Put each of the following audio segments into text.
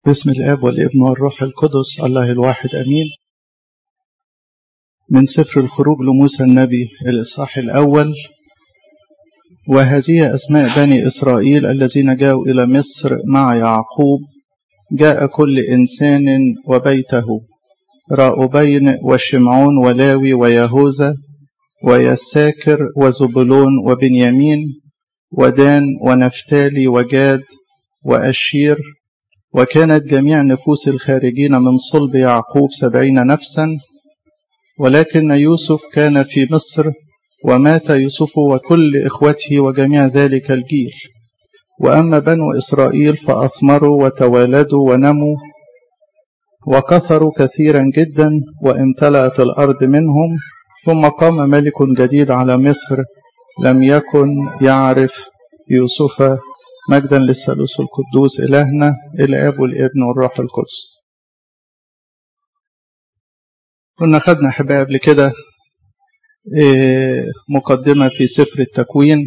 باسم الاب والابن والروح القدس الله الواحد امين من سفر الخروج لموسى النبي الاصحاح الاول وهذه اسماء بني اسرائيل الذين جاءوا الى مصر مع يعقوب جاء كل انسان وبيته راؤبين وشمعون ولاوي ويهوذا ويساكر وزبلون وبنيامين ودان ونفتالي وجاد وأشير وكانت جميع نفوس الخارجين من صلب يعقوب سبعين نفسا ولكن يوسف كان في مصر ومات يوسف وكل إخوته وجميع ذلك الجيل وأما بنو إسرائيل فأثمروا وتوالدوا ونموا وكثروا كثيرا جدا وامتلأت الأرض منهم ثم قام ملك جديد على مصر لم يكن يعرف يوسف مجدا للثالوث القدوس إلهنا الآب والابن والروح القدس كنا خدنا أحباء قبل كده مقدمة في سفر التكوين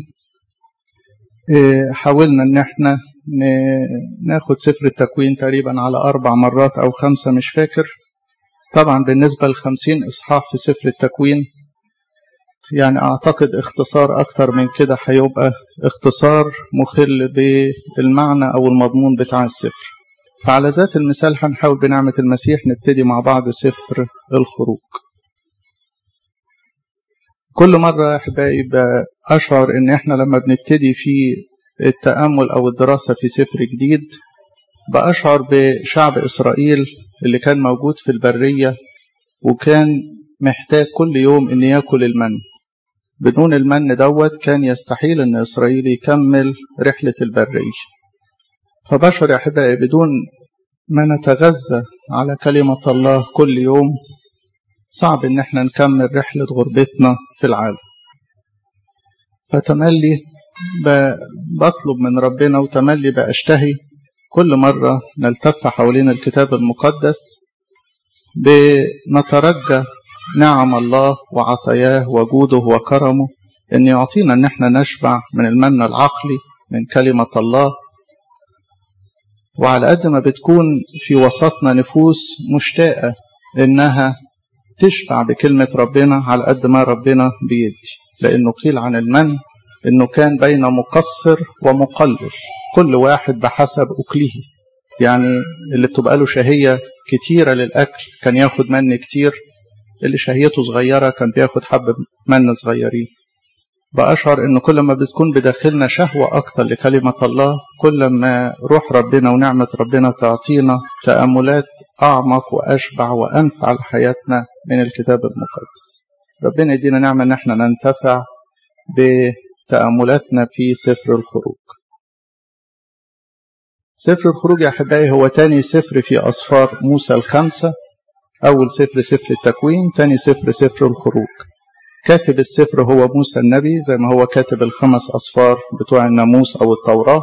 حاولنا ان احنا ناخد سفر التكوين تقريبا على اربع مرات او خمسة مش فاكر طبعا بالنسبة لخمسين اصحاح في سفر التكوين يعني اعتقد اختصار اكتر من كده هيبقى اختصار مخل بالمعنى او المضمون بتاع السفر فعلى ذات المثال هنحاول بنعمة المسيح نبتدي مع بعض سفر الخروج كل مرة أحبائي أشعر إن إحنا لما بنبتدي في التأمل أو الدراسة في سفر جديد بأشعر بشعب إسرائيل اللي كان موجود في البرية وكان محتاج كل يوم إن ياكل المن بدون المن دوت كان يستحيل إن إسرائيل يكمل رحلة البرية فبشر يا أحبائي بدون ما نتغذى على كلمة الله كل يوم صعب ان احنا نكمل رحلة غربتنا في العالم فتملي بطلب من ربنا وتملي بأشتهي كل مرة نلتف حوالين الكتاب المقدس بنترجى نعم الله وعطاياه وجوده وكرمه ان يعطينا ان احنا نشبع من المن العقلي من كلمة الله وعلى قد ما بتكون في وسطنا نفوس مشتاقة انها تشبع بكلمة ربنا على قد ما ربنا بيدي لأنه قيل عن المن إنه كان بين مقصر ومقلل كل واحد بحسب أكله يعني اللي بتبقى له شهية كتيرة للأكل كان ياخد من كتير اللي شهيته صغيرة كان بياخد حبة من صغيرين بأشعر إن كل ما بتكون بداخلنا شهوة أكتر لكلمة الله كل ما روح ربنا ونعمة ربنا تعطينا تأملات أعمق وأشبع وأنفع لحياتنا من الكتاب المقدس ربنا يدينا نعمة إن احنا ننتفع بتأملاتنا في سفر الخروج سفر الخروج يا أحبائي هو تاني سفر في أصفار موسى الخمسة أول سفر سفر التكوين تاني سفر سفر الخروج كاتب السفر هو موسى النبي زي ما هو كاتب الخمس أصفار بتوع الناموس أو التوراة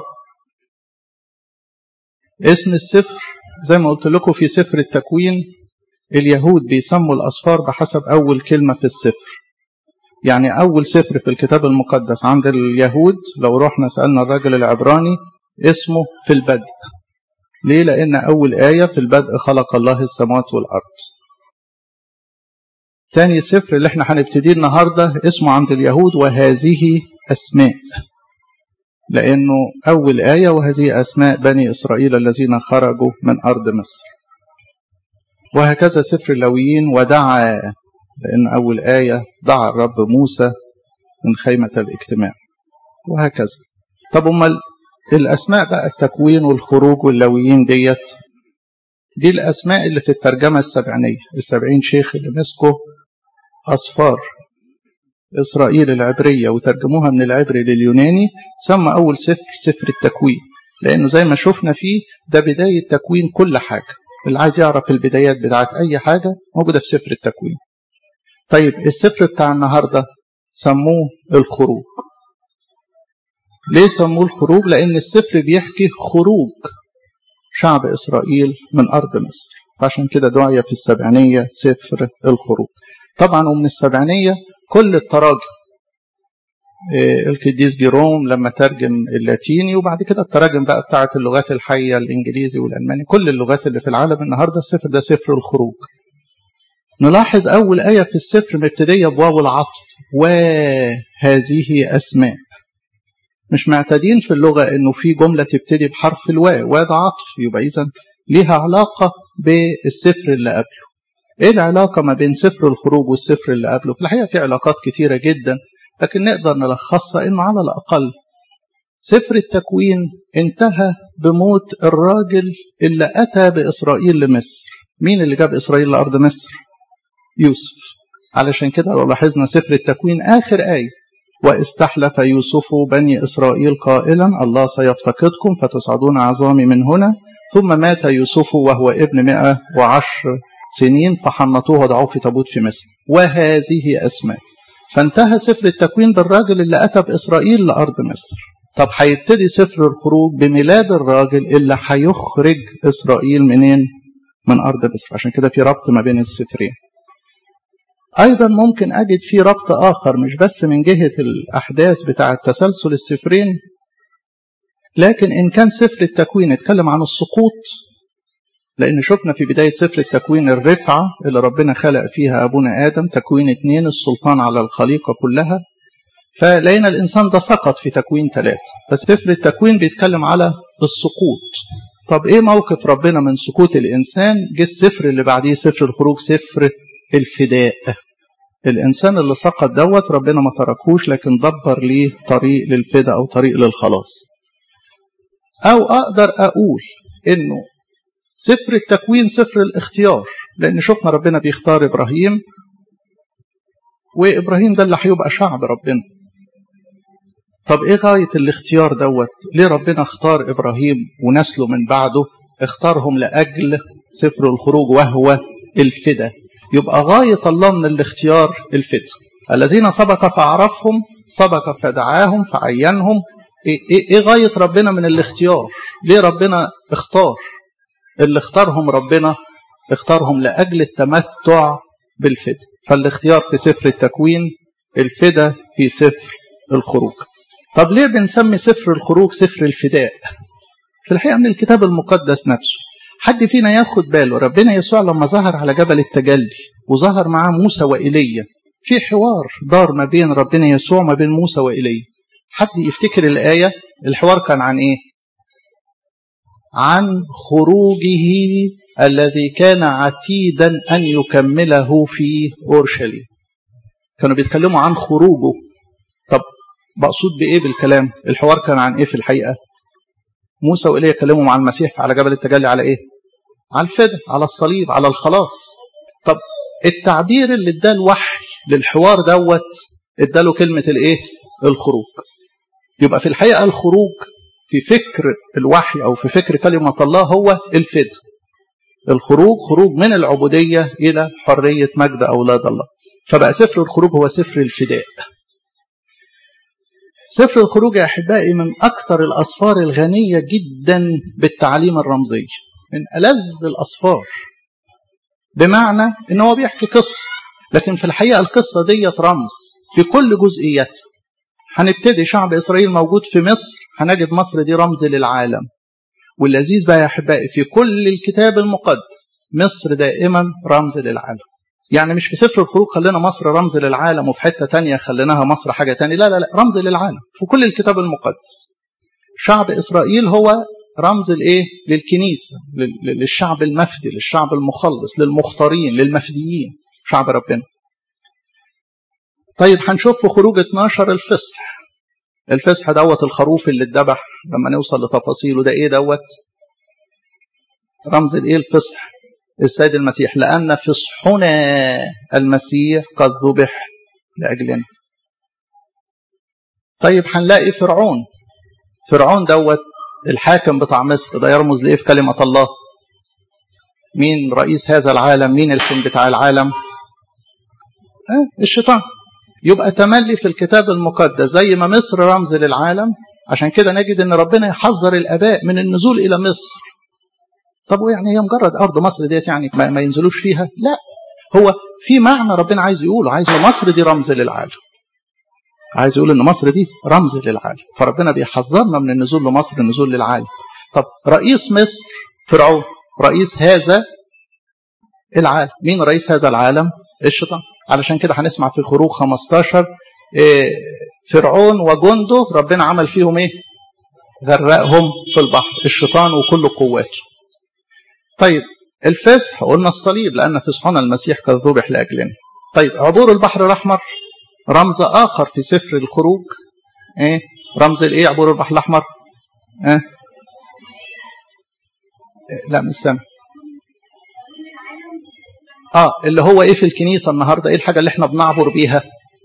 اسم السفر زي ما قلت لكم في سفر التكوين اليهود بيسموا الأصفار بحسب أول كلمة في السفر يعني أول سفر في الكتاب المقدس عند اليهود لو رحنا سألنا الراجل العبراني اسمه في البدء ليه؟ لأن أول آية في البدء خلق الله السماوات والأرض تاني سفر اللي احنا هنبتديه النهاردة اسمه عند اليهود وهذه أسماء لأنه أول آية وهذه أسماء بني إسرائيل الذين خرجوا من أرض مصر وهكذا سفر اللويين ودعا لأن أول آية دعا الرب موسى من خيمة الاجتماع وهكذا طب أمال الأسماء بقى التكوين والخروج واللويين ديت دي الأسماء اللي في الترجمة السبعينية السبعين شيخ اللي مسكوا أصفار إسرائيل العبرية وترجموها من العبري لليوناني سمى أول سفر سفر التكوين لأنه زي ما شفنا فيه ده بداية تكوين كل حاجة اللي عايز يعرف البدايات بتاعت أي حاجة موجودة في سفر التكوين طيب السفر بتاع النهاردة سموه الخروج ليه سموه الخروج لأن السفر بيحكي خروج شعب إسرائيل من أرض مصر عشان كده دعية في السبعينية سفر الخروج طبعا ومن السبعينية كل التراجم القديس جيروم لما ترجم اللاتيني وبعد كده التراجم بقى بتاعت اللغات الحية الإنجليزي والألماني كل اللغات اللي في العالم النهاردة السفر ده سفر الخروج نلاحظ أول آية في السفر مبتدية بواو العطف وهذه أسماء مش معتادين في اللغة إنه في جملة تبتدي بحرف الواو واد عطف يبقى إذا ليها علاقة بالسفر اللي قبله ايه العلاقة ما بين سفر الخروج والسفر اللي قبله في الحقيقة في علاقات كتيرة جدا لكن نقدر نلخصها انه على الاقل سفر التكوين انتهى بموت الراجل اللي اتى باسرائيل لمصر مين اللي جاب اسرائيل لارض مصر يوسف علشان كده لو لاحظنا سفر التكوين اخر ايه واستحلف يوسف بني اسرائيل قائلا الله سيفتقدكم فتصعدون عظامي من هنا ثم مات يوسف وهو ابن مئة وعشر سنين فحنطوه وضعوه في تابوت في مصر وهذه أسماء فانتهى سفر التكوين بالراجل اللي أتى بإسرائيل لأرض مصر طب هيبتدي سفر الخروج بميلاد الراجل اللي هيخرج إسرائيل منين من أرض مصر عشان كده في ربط ما بين السفرين أيضا ممكن أجد في ربط آخر مش بس من جهة الأحداث بتاعة تسلسل السفرين لكن إن كان سفر التكوين اتكلم عن السقوط لأن شفنا في بداية سفر التكوين الرفعة اللي ربنا خلق فيها أبونا آدم تكوين اتنين السلطان على الخليقة كلها فلقينا الإنسان ده سقط في تكوين ثلاثة بس سفر التكوين بيتكلم على السقوط طب إيه موقف ربنا من سقوط الإنسان جه السفر اللي بعديه سفر الخروج سفر الفداء الإنسان اللي سقط دوت ربنا ما تركوش لكن دبر ليه طريق للفداء أو طريق للخلاص أو أقدر أقول إنه سفر التكوين سفر الاختيار لأن شفنا ربنا بيختار إبراهيم وإبراهيم ده اللي هيبقى شعب ربنا طب إيه غاية الاختيار دوت ليه ربنا اختار إبراهيم ونسله من بعده اختارهم لأجل سفر الخروج وهو الفدا يبقى غاية الله من الاختيار الفدا الذين سبق فعرفهم سبق فدعاهم فعينهم إيه, إيه, إيه غاية ربنا من الاختيار ليه ربنا اختار اللي اختارهم ربنا اختارهم لأجل التمتع بالفدا فالاختيار في سفر التكوين الفدا في سفر الخروج طب ليه بنسمي سفر الخروج سفر الفداء في الحقيقة من الكتاب المقدس نفسه حد فينا ياخد باله ربنا يسوع لما ظهر على جبل التجلي وظهر معاه موسى وإيليا في حوار دار ما بين ربنا يسوع ما بين موسى وإيليا حد يفتكر الآية الحوار كان عن إيه عن خروجه الذي كان عتيدا أن يكمله في أورشليم كانوا بيتكلموا عن خروجه طب مقصود بإيه بالكلام الحوار كان عن إيه في الحقيقة موسى وإليه يتكلموا مع المسيح على جبل التجلي على إيه على الفدى على الصليب على الخلاص طب التعبير اللي اداه الوحي للحوار دوت اداله كلمة الإيه الخروج يبقى في الحقيقة الخروج في فكر الوحي أو في فكر كلمة الله هو الفدى الخروج خروج من العبودية إلى حرية مجد أولاد الله فبقى سفر الخروج هو سفر الفداء سفر الخروج يا أحبائي من أكثر الأسفار الغنية جدا بالتعليم الرمزي من ألذ الأسفار بمعنى إن هو بيحكي قصة لكن في الحقيقة القصة ديت رمز في كل جزئياتها هنبتدي شعب إسرائيل موجود في مصر هنجد مصر دي رمز للعالم واللذيذ بقى يا أحبائي في كل الكتاب المقدس مصر دائما رمز للعالم يعني مش في سفر الخروج خلينا مصر رمز للعالم وفي حتة تانية خليناها مصر حاجة تانية لا لا لا رمز للعالم في كل الكتاب المقدس شعب إسرائيل هو رمز الايه للكنيسة للشعب المفدي للشعب المخلص للمختارين للمفديين شعب ربنا طيب هنشوف في خروج 12 الفصح الفصح دوت الخروف اللي اتذبح لما نوصل لتفاصيله ده ايه دوت رمز الايه الفصح السيد المسيح لأن فصحنا المسيح قد ذبح لأجلنا طيب هنلاقي فرعون فرعون دوت الحاكم بتاع مصر ده يرمز لإيه في كلمة الله مين رئيس هذا العالم مين الحين بتاع العالم أه الشيطان يبقى تملي في الكتاب المقدس زي ما مصر رمز للعالم عشان كده نجد ان ربنا يحذر الاباء من النزول الى مصر طب يعني هي مجرد ارض مصر ديت يعني ما, ما ينزلوش فيها لا هو في معنى ربنا عايز يقوله عايز مصر دي رمز للعالم عايز يقول ان مصر دي رمز للعالم فربنا بيحذرنا من النزول لمصر النزول للعالم طب رئيس مصر فرعون رئيس هذا العالم مين رئيس هذا العالم الشيطان علشان كده هنسمع في خروج 15 فرعون وجنده ربنا عمل فيهم ايه غرقهم في البحر الشيطان وكل قواته طيب الفسح قلنا الصليب لان فسحنا المسيح قد ذبح لاجلنا طيب عبور البحر الاحمر رمز اخر في سفر الخروج ايه رمز الايه عبور البحر الاحمر ايه لا مش سامع اه اللي هو ايه في الكنيسه النهارده ايه الحاجه اللي احنا بنعبر بيها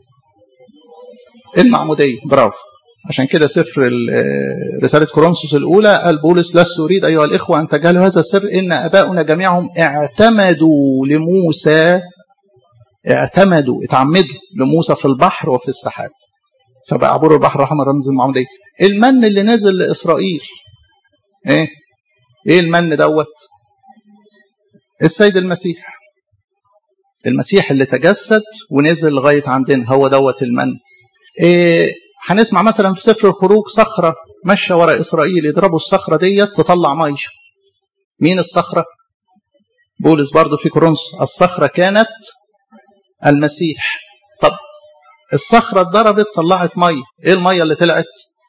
المعموديه برافو عشان كده سفر رسالة كورنثوس الأولى قال بولس لست أريد أيها الإخوة أن تجهلوا هذا السر إن أباؤنا جميعهم اعتمدوا لموسى اعتمدوا اتعمدوا لموسى في البحر وفي السحاب فبقى عبور البحر الأحمر رمز المعمودية المن اللي نزل لإسرائيل إيه إيه المن دوت السيد المسيح المسيح اللي تجسد ونزل لغاية عندنا هو دوت المن إيه هنسمع مثلا في سفر الخروج صخرة ماشية ورا إسرائيل يضربوا الصخرة ديت تطلع مية مين الصخرة؟ بولس برضو في كورنثوس الصخرة كانت المسيح طب الصخرة اتضربت طلعت مية ايه المية اللي طلعت؟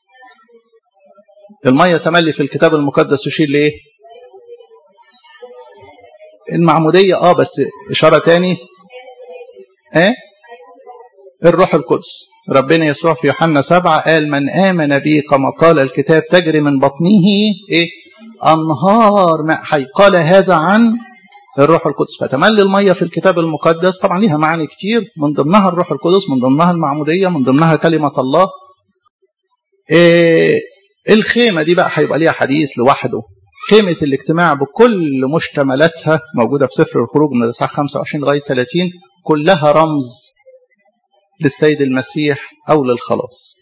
المية تملي في الكتاب المقدس تشير لإيه؟ المعمودية اه بس إشارة تاني ايه؟ الروح القدس ربنا يسوع في يوحنا سبعة قال من آمن بي كما قال الكتاب تجري من بطنه إيه؟ أنهار ماء حي قال هذا عن الروح القدس فتملي المية في الكتاب المقدس طبعا ليها معاني كتير من ضمنها الروح القدس من ضمنها المعمودية من ضمنها كلمة الله إيه الخيمة دي بقى هيبقى ليها حديث لوحده خيمة الاجتماع بكل مشتملاتها موجودة في سفر الخروج من الإصحاح 25 لغاية 30 كلها رمز للسيد المسيح أو للخلاص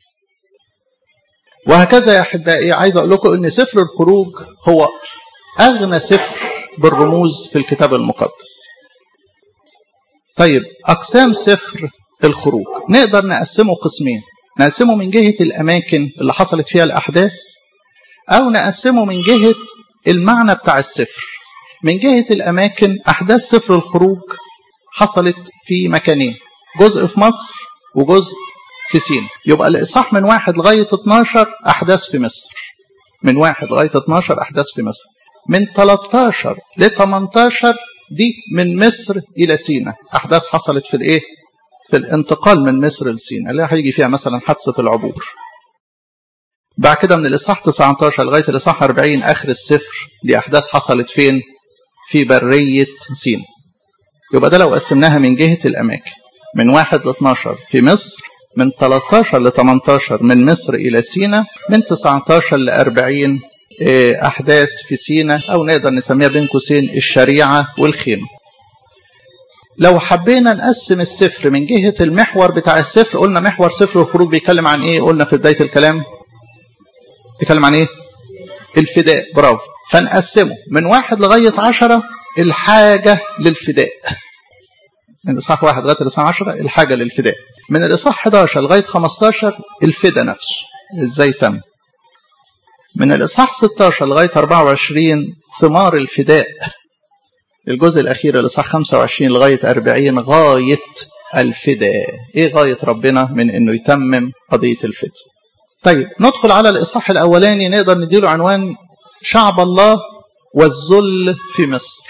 وهكذا يا أحبائي عايز أقول لكم أن سفر الخروج هو أغنى سفر بالرموز في الكتاب المقدس طيب أقسام سفر الخروج نقدر نقسمه قسمين نقسمه من جهة الأماكن اللي حصلت فيها الأحداث أو نقسمه من جهة المعنى بتاع السفر من جهة الأماكن أحداث سفر الخروج حصلت في مكانين جزء في مصر وجزء في سينا يبقى الإصحاح من واحد لغاية 12 أحداث في مصر من واحد لغاية 12 أحداث في مصر من 13 ل 18 دي من مصر إلى سينا أحداث حصلت في الإيه؟ في الانتقال من مصر لسينا اللي هيجي فيها مثلا حادثة العبور بعد كده من الإصحاح 19 لغاية الإصحاح 40 آخر السفر دي أحداث حصلت فين؟ في برية سينا يبقى ده لو قسمناها من جهة الأماكن من 1 ل 12 في مصر من 13 ل 18 من مصر إلى سينا من 19 ل 40 أحداث في سينا أو نقدر نسميها بين قوسين الشريعة والخيمة لو حبينا نقسم السفر من جهة المحور بتاع السفر قلنا محور سفر الخروج بيتكلم عن إيه قلنا في بداية الكلام بيتكلم عن إيه الفداء برافو فنقسمه من واحد لغاية عشرة الحاجة للفداء من الإصحاح واحد لغاية الإصحاح 10 الحاجة للفداء من الإصحاح 11 لغاية 15 الفداء نفسه إزاي تم من الإصحاح 16 لغاية 24 ثمار الفداء الجزء الأخير الإصحاح 25 لغاية 40 غاية الفداء إيه غاية ربنا من إنه يتمم قضية الفداء طيب ندخل على الإصحاح الأولاني نقدر نديله عنوان شعب الله والذل في مصر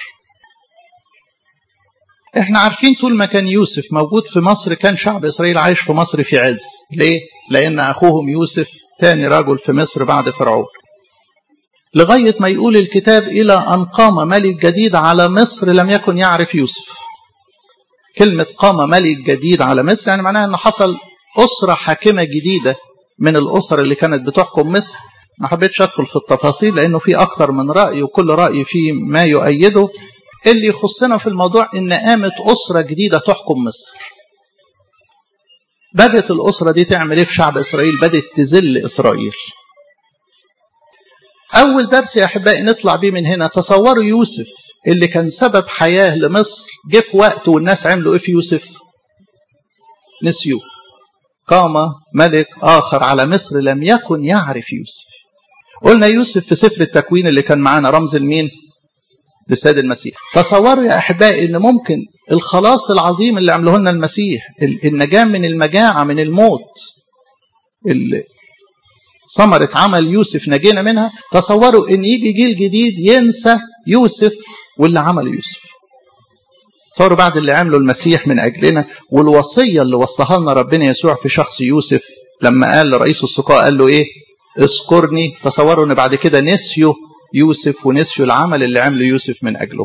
احنا عارفين طول ما كان يوسف موجود في مصر كان شعب اسرائيل عايش في مصر في عز ليه لان اخوهم يوسف تاني رجل في مصر بعد فرعون لغايه ما يقول الكتاب الى ان قام ملك جديد على مصر لم يكن يعرف يوسف كلمه قام ملك جديد على مصر يعني معناها ان حصل اسره حاكمه جديده من الاسر اللي كانت بتحكم مصر ما حبيتش ادخل في التفاصيل لانه في اكتر من راي وكل راي فيه ما يؤيده اللي يخصنا في الموضوع ان قامت اسره جديده تحكم مصر بدت الاسره دي تعمل ايه في شعب اسرائيل بدت تذل اسرائيل اول درس يا احبائي نطلع بيه من هنا تصوروا يوسف اللي كان سبب حياه لمصر جه في وقت والناس عملوا ايه في يوسف نسيوه قام ملك آخر على مصر لم يكن يعرف يوسف قلنا يوسف في سفر التكوين اللي كان معانا رمز المين للسيد المسيح تصوروا يا أحبائي أن ممكن الخلاص العظيم اللي عمله لنا المسيح النجاة من المجاعة من الموت ثمرة عمل يوسف نجينا منها تصوروا ان يجي جيل جديد ينسى يوسف واللي عمل يوسف تصوروا بعد اللي عمله المسيح من اجلنا والوصية اللي وصاها لنا ربنا يسوع في شخص يوسف لما قال لرئيس السقاء قال له ايه اذكرني تصوروا ان بعد كده نسيوا يوسف ونسيوا العمل اللي عمله يوسف من اجله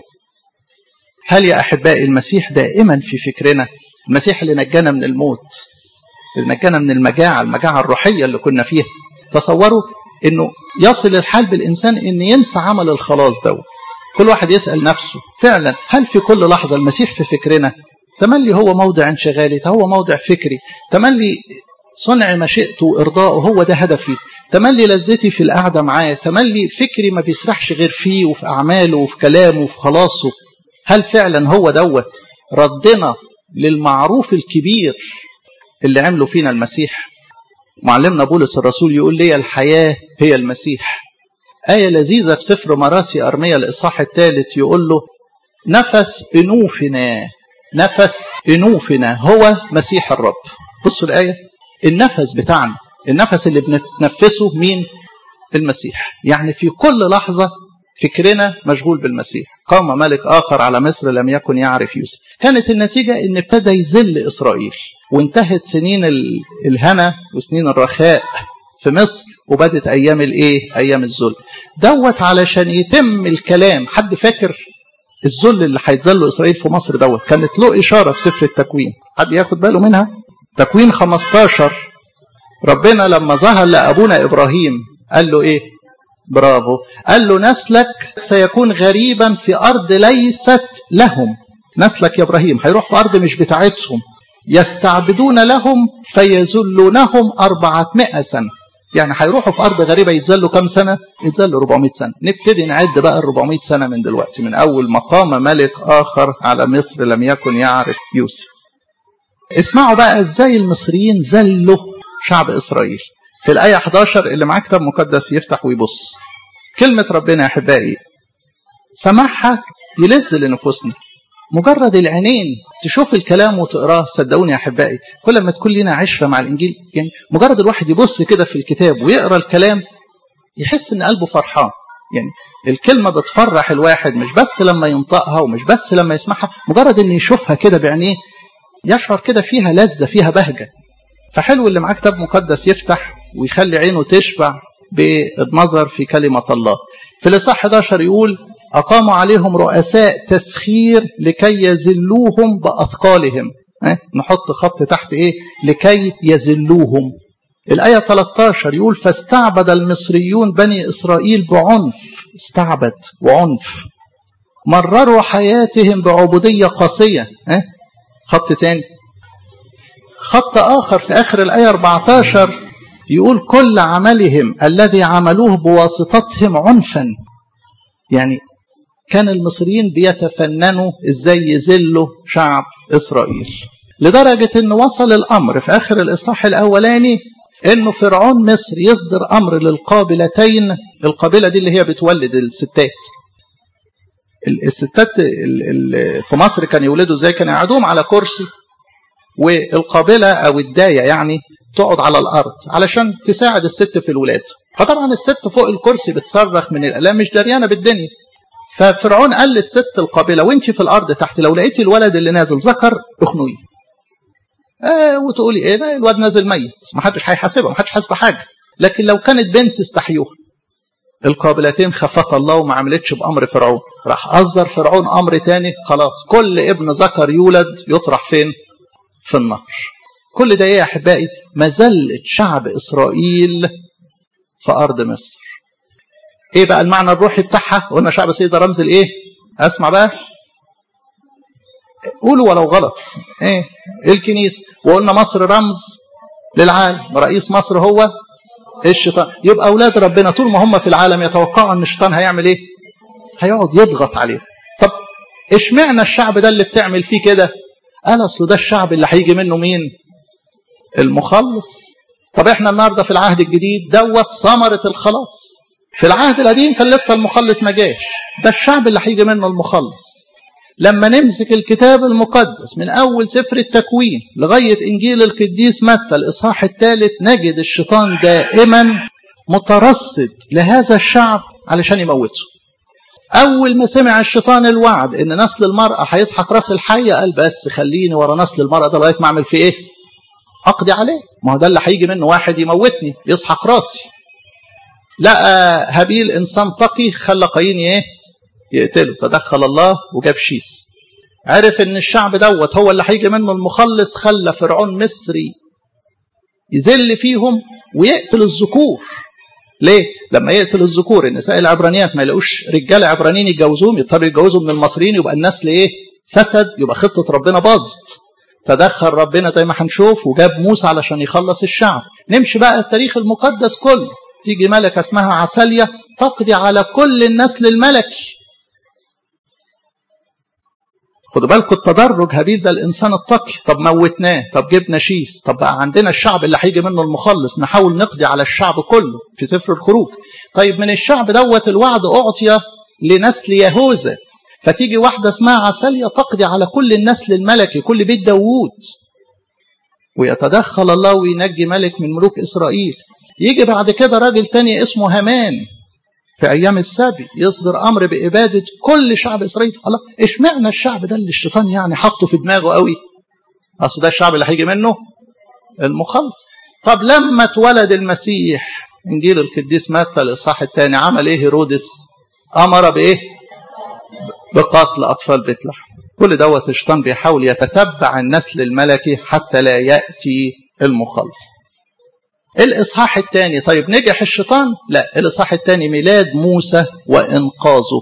هل يا احبائي المسيح دائما في فكرنا المسيح اللي نجانا من الموت اللي نجانا من المجاعة المجاعة الروحية اللي كنا فيها تصوروا انه يصل الحال بالانسان ان ينسى عمل الخلاص دوت كل واحد يسال نفسه فعلا هل في كل لحظه المسيح في فكرنا تملي هو موضع انشغالي هو موضع فكري تملي صنع مشيئته وارضائه هو ده هدفي تملي لذتي في القعده معاه تملي فكري ما بيسرحش غير فيه وفي اعماله وفي كلامه وفي خلاصه هل فعلا هو دوت ردنا للمعروف الكبير اللي عمله فينا المسيح معلمنا بولس الرسول يقول لي الحياة هي المسيح آية لذيذة في سفر مراسي أرمية الإصحاح الثالث يقول له نفس أنوفنا نفس أنوفنا هو مسيح الرب بصوا الآية النفس بتاعنا النفس اللي بنتنفسه مين المسيح يعني في كل لحظة فكرنا مشغول بالمسيح قام ملك آخر على مصر لم يكن يعرف يوسف كانت النتيجة ان ابتدى يذل إسرائيل وانتهت سنين الهنا وسنين الرخاء في مصر وبدت أيام الإيه أيام الذل دوت علشان يتم الكلام حد فاكر الذل اللي هيتذله إسرائيل في مصر دوت كانت له إشارة في سفر التكوين حد ياخد باله منها تكوين 15 ربنا لما ظهر لأبونا إبراهيم قال له إيه برافو قال له نسلك سيكون غريبا في أرض ليست لهم نسلك يا إبراهيم هيروح في أرض مش بتاعتهم يستعبدون لهم فيذلونهم أربعمائة سنة يعني هيروحوا في أرض غريبة يتذلوا كم سنة؟ يتذلوا 400 سنة نبتدي نعد بقى ال 400 سنة من دلوقتي من أول ما قام ملك آخر على مصر لم يكن يعرف يوسف اسمعوا بقى ازاي المصريين ذلوا شعب إسرائيل في الآية 11 اللي معاه كتاب مقدس يفتح ويبص كلمة ربنا يا أحبائي سماعها يلذ لنفوسنا مجرد العينين تشوف الكلام وتقراه صدقوني يا احبائي كل ما تكون لنا عشره مع الانجيل يعني مجرد الواحد يبص كده في الكتاب ويقرا الكلام يحس ان قلبه فرحان يعني الكلمه بتفرح الواحد مش بس لما ينطقها ومش بس لما يسمعها مجرد ان يشوفها كده بعينيه يشعر كده فيها لذه فيها بهجه فحلو اللي معاه كتاب مقدس يفتح ويخلي عينه تشبع بالنظر في كلمه الله في الاصحاح 11 يقول أقاموا عليهم رؤساء تسخير لكي يذلوهم بأثقالهم أه؟ نحط خط تحت إيه لكي يذلوهم الآية 13 يقول فاستعبد المصريون بني إسرائيل بعنف استعبد وعنف مرروا حياتهم بعبودية قاسية أه؟ خط تاني خط آخر في آخر الآية 14 يقول كل عملهم الذي عملوه بواسطتهم عنفا يعني كان المصريين بيتفننوا ازاي يذلوا شعب اسرائيل لدرجه ان وصل الامر في اخر الاصحاح الاولاني انه فرعون مصر يصدر امر للقابلتين القابله دي اللي هي بتولد الستات الستات في مصر كانوا يولدوا ازاي كانوا يقعدوهم على كرسي والقابله او الدايه يعني تقعد على الارض علشان تساعد الست في الولاده فطبعا الست فوق الكرسي بتصرخ من الالام مش دريانه بالدنيا ففرعون قال للست القابلة وانت في الأرض تحت لو لقيتي الولد اللي نازل ذكر اخنويه آه وتقولي ايه ده الواد نازل ميت ما حدش هيحاسبها ما حدش حاسب حاجة لكن لو كانت بنت استحيوها القابلتين خفت الله وما عملتش بأمر فرعون راح أصدر فرعون أمر تاني خلاص كل ابن ذكر يولد يطرح فين في النهر كل ده ايه يا أحبائي مذلة شعب إسرائيل في أرض مصر ايه بقى المعنى الروحي بتاعها قلنا شعب سيد ده رمز الايه اسمع بقى قولوا ولو غلط ايه الكنيسه وقلنا مصر رمز للعالم رئيس مصر هو الشيطان يبقى اولاد ربنا طول ما هم في العالم يتوقعوا ان الشيطان هيعمل ايه هيقعد يضغط عليهم طب اشمعنى الشعب ده اللي بتعمل فيه كده قال اصل ده الشعب اللي هيجي منه مين المخلص طب احنا النهارده في العهد الجديد دوت ثمره الخلاص في العهد القديم كان لسه المخلص ما جاش ده الشعب اللي هيجي منه المخلص لما نمسك الكتاب المقدس من اول سفر التكوين لغايه انجيل القديس متى الاصحاح الثالث نجد الشيطان دائما مترصد لهذا الشعب علشان يموته اول ما سمع الشيطان الوعد ان نسل المراه هيسحق راس الحيه قال بس خليني ورا نسل المراه ده لغايه ما اعمل فيه ايه اقضي عليه ما هو ده اللي هيجي منه واحد يموتني يسحق راسي لقى هابيل انسان تقي خلى قايين ايه يقتله تدخل الله وجاب شيس عرف ان الشعب دوت هو اللي هيجي منه المخلص خلى فرعون مصري يذل فيهم ويقتل الذكور ليه؟ لما يقتل الذكور النساء العبرانيات ما يلاقوش رجاله عبرانيين يتجوزوهم يضطروا يتجوزوا من المصريين يبقى النسل ايه؟ فسد يبقى خطه ربنا باظت. تدخل ربنا زي ما هنشوف وجاب موسى علشان يخلص الشعب. نمشي بقى التاريخ المقدس كله. تيجي ملكه اسمها عساليه تقضي على كل النسل الملكي. خدوا بالكم التدرج هابيل ده الانسان التقي طب موتناه طب جبنا شيس طب بقى عندنا الشعب اللي هيجي منه المخلص نحاول نقضي على الشعب كله في سفر الخروج طيب من الشعب دوت الوعد اعطي لنسل يهوذا فتيجي واحده اسمها عسالية تقضي على كل النسل الملكي كل بيت داوود ويتدخل الله وينجي ملك من ملوك اسرائيل يجي بعد كده راجل تاني اسمه هامان في ايام السبي يصدر امر باباده كل شعب اسرائيل الله اشمعنى الشعب ده اللي الشيطان يعني حطه في دماغه قوي اصل ده الشعب اللي هيجي منه المخلص طب لما اتولد المسيح انجيل القديس متى الاصحاح الثاني عمل ايه هيرودس امر بايه بقتل اطفال بيت لحم كل دوت الشيطان بيحاول يتتبع النسل الملكي حتى لا ياتي المخلص الإصحاح الثاني طيب نجح الشيطان لا الإصحاح الثاني ميلاد موسى وإنقاذه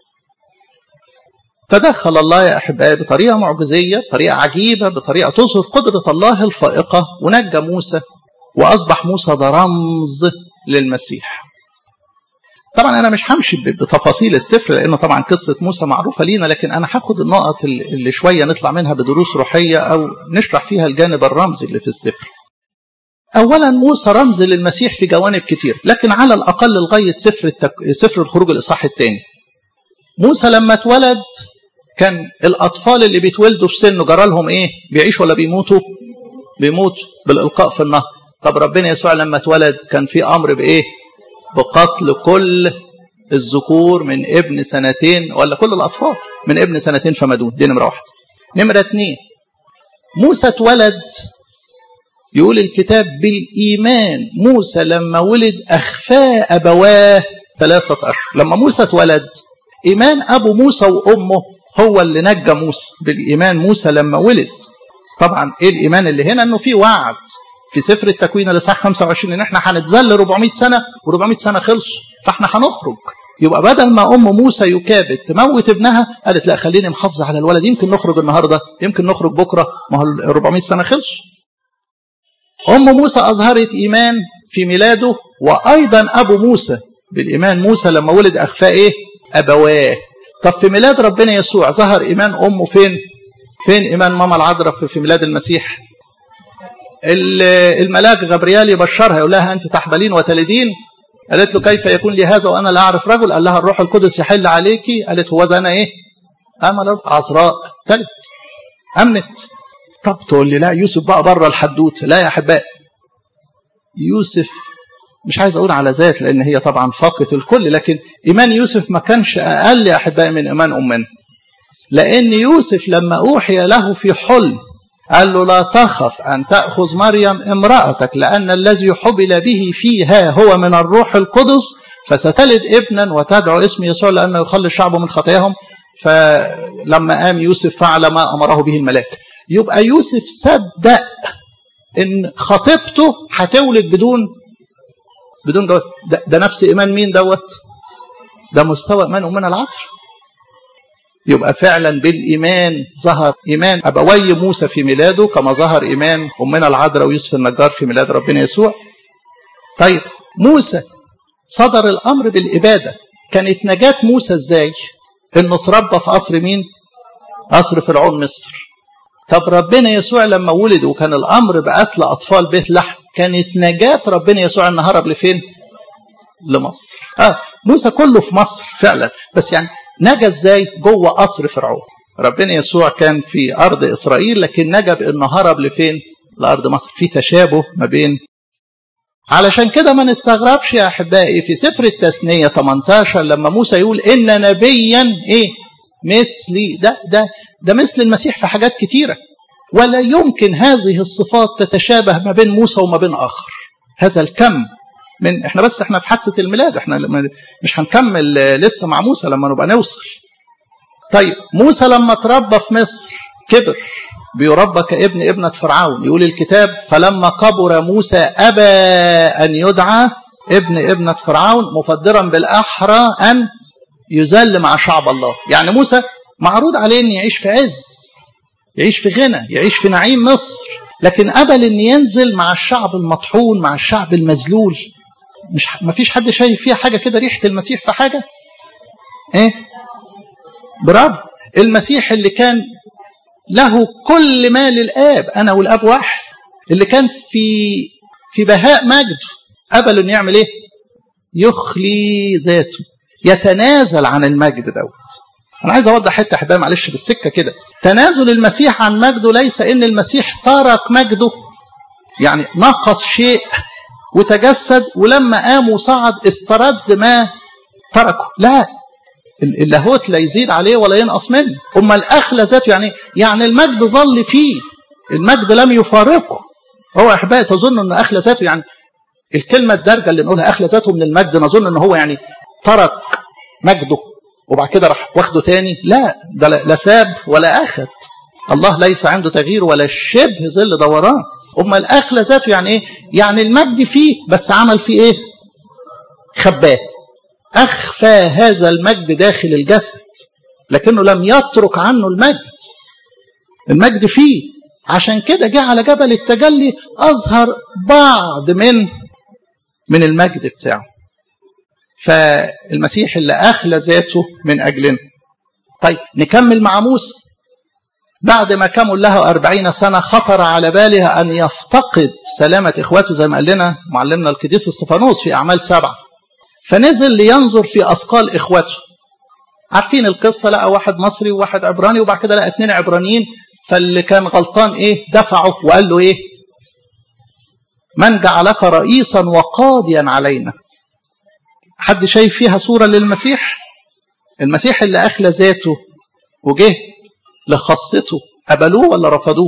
تدخل الله يا أحبائي بطريقة معجزية بطريقة عجيبة بطريقة تظهر قدرة الله الفائقة ونجى موسى وأصبح موسى ده رمز للمسيح طبعا أنا مش همشي بتفاصيل السفر لأنه طبعا قصة موسى معروفة لينا لكن أنا هاخد النقط اللي شوية نطلع منها بدروس روحية أو نشرح فيها الجانب الرمزي اللي في السفر اولا موسى رمز للمسيح في جوانب كتير لكن على الاقل لغايه سفر التك... سفر الخروج الاصحاح الثاني موسى لما اتولد كان الاطفال اللي بيتولدوا في سنه جرى لهم ايه بيعيشوا ولا بيموتوا بيموتوا بالالقاء في النهر طب ربنا يسوع لما اتولد كان في امر بايه بقتل كل الذكور من ابن سنتين ولا كل الاطفال من ابن سنتين فما دون دي نمره واحده نمره اثنين موسى اتولد يقول الكتاب بالإيمان موسى لما ولد أخفى أبواه ثلاثة أشهر لما موسى اتولد إيمان أبو موسى وأمه هو اللي نجى موسى بالإيمان موسى لما ولد طبعا إيه الإيمان اللي هنا أنه في وعد في سفر التكوين الإصحاح 25 إن إحنا هنتذل 400 سنة و400 سنة خلصوا فإحنا هنخرج يبقى بدل ما أم موسى يكابد تموت ابنها قالت لا خليني محافظة على الولد يمكن نخرج النهاردة يمكن نخرج بكرة ما هو 400 سنة خلصوا أم موسى أظهرت إيمان في ميلاده وأيضا أبو موسى بالإيمان موسى لما ولد أخفى إيه أبواه طب في ميلاد ربنا يسوع ظهر إيمان أمه فين فين إيمان ماما العذراء في ميلاد المسيح الملاك غبريال يبشرها يقول لها أنت تحبلين وتلدين قالت له كيف يكون لي هذا وأنا لا أعرف رجل قال لها الروح القدس يحل عليكي قالت هو أنا إيه أمل عذراء تلت أمنت طب تقول لي لا يوسف بقى بره الحدوته لا يا احبائي يوسف مش عايز اقول على ذات لان هي طبعا فاقت الكل لكن ايمان يوسف ما كانش اقل يا احبائي من ايمان امنا لان يوسف لما اوحي له في حلم قال له لا تخف ان تاخذ مريم امراتك لان الذي حبل به فيها هو من الروح القدس فستلد ابنا وتدعو اسم يسوع لانه يخلي الشعب من خطاياهم فلما قام يوسف فعل ما امره به الملاك يبقى يوسف صدق ان خطيبته هتولد بدون بدون جواز ده, ده نفس ايمان مين دوت ده مستوى ايمان امنا العطر يبقى فعلا بالايمان ظهر ايمان ابوي موسى في ميلاده كما ظهر ايمان امنا العذراء ويوسف النجار في ميلاد ربنا يسوع طيب موسى صدر الامر بالاباده كانت نجاه موسى ازاي انه اتربى في قصر مين قصر فرعون مصر طب ربنا يسوع لما ولد وكان الامر بقتل اطفال بيت لحم كانت نجاه ربنا يسوع ان هرب لفين؟ لمصر. اه موسى كله في مصر فعلا بس يعني نجا ازاي؟ جوه قصر فرعون. ربنا يسوع كان في ارض اسرائيل لكن نجا بانه هرب لفين؟ لارض مصر. في تشابه ما بين علشان كده ما نستغربش يا احبائي في سفر التثنيه 18 لما موسى يقول ان نبيا ايه؟ مثلي ده ده ده مثل المسيح في حاجات كتيرة ولا يمكن هذه الصفات تتشابه ما بين موسى وما بين آخر هذا الكم من احنا بس احنا في حادثة الميلاد احنا مش هنكمل لسه مع موسى لما نبقى نوصل طيب موسى لما تربى في مصر كبر بيربى كابن ابنة فرعون يقول الكتاب فلما كبر موسى أبى أن يدعى ابن ابنة فرعون مفدرا بالأحرى أن يذل مع شعب الله يعني موسى معروض عليه ان يعيش في عز يعيش في غنى يعيش في نعيم مصر لكن قبل ان ينزل مع الشعب المطحون مع الشعب المذلول مش ما فيش حد شايف فيها حاجه كده ريحه المسيح في حاجه ايه برافو المسيح اللي كان له كل ما للاب انا والاب واحد اللي كان في في بهاء مجده قبل انه يعمل ايه يخلي ذاته يتنازل عن المجد دوت انا عايز اوضح حته احبائي معلش بالسكه كده تنازل المسيح عن مجده ليس ان المسيح ترك مجده يعني نقص شيء وتجسد ولما قام وصعد استرد ما تركه لا اللاهوت لا يزيد عليه ولا ينقص منه اما الاخلى ذاته يعني يعني المجد ظل فيه المجد لم يفارقه هو يا احبائي تظن ان اخلى ذاته يعني الكلمه الدارجه اللي نقولها اخلى ذاته من المجد نظن ان هو يعني ترك مجده وبعد كده راح واخده تاني لا ده لا ساب ولا اخذ الله ليس عنده تغيير ولا شبه ظل دوران اما الاخلى ذاته يعني ايه يعني المجد فيه بس عمل فيه ايه خباه اخفى هذا المجد داخل الجسد لكنه لم يترك عنه المجد المجد فيه عشان كده جه على جبل التجلي اظهر بعض من من المجد بتاعه فالمسيح اللي أخلى ذاته من أجلنا طيب نكمل مع موسى بعد ما كمل له أربعين سنة خطر على باله أن يفتقد سلامة إخواته زي ما قال لنا معلمنا القديس استفانوس في أعمال سبعة فنزل لينظر في أثقال إخواته عارفين القصة لقى واحد مصري وواحد عبراني وبعد كده لقى اتنين عبرانيين فاللي كان غلطان إيه دفعه وقال له إيه من جعلك رئيسا وقاضيا علينا حد شايف فيها صورة للمسيح المسيح اللي أخلى ذاته وجه لخاصته قبلوه ولا رفضوه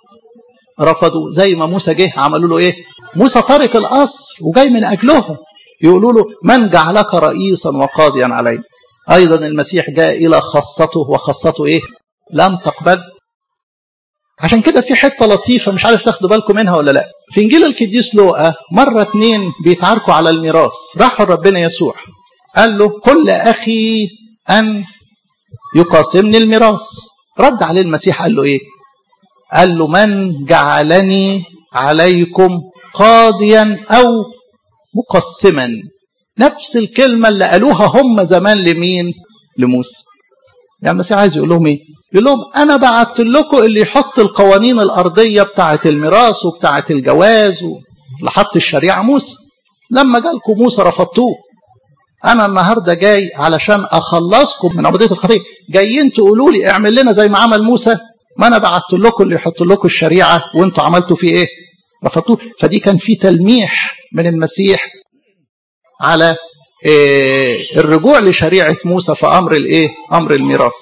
رفضوا زي ما موسى جه عملوا له ايه موسى ترك القصر وجاي من اجلهم يقولوا له من جعلك رئيسا وقاضيا علينا ايضا المسيح جاء الى خاصته وخاصته ايه لم تقبل عشان كده في حته لطيفه مش عارف تاخدوا بالكم منها ولا لا في انجيل القديس لوقا مره اتنين بيتعاركوا على الميراث راحوا ربنا يسوع قال له كل اخي ان يقاسمني الميراث رد عليه المسيح قال له ايه قال له من جعلني عليكم قاضيا او مقسما نفس الكلمه اللي قالوها هم زمان لمين لموسى يعني المسيح عايز يقول لهم ايه يقول لهم انا بعت لكم اللي يحط القوانين الارضيه بتاعه الميراث وبتاعه الجواز اللي حط الشريعه موسى لما جالكم موسى رفضتوه انا النهارده جاي علشان اخلصكم من عبوديه الخطيه جايين تقولوا لي اعمل لنا زي ما عمل موسى ما انا بعت لكم اللي يحط لكم الشريعه وانتوا عملتوا فيه ايه رفضتوه فدي كان في تلميح من المسيح على إيه الرجوع لشريعه موسى في امر الايه امر الميراث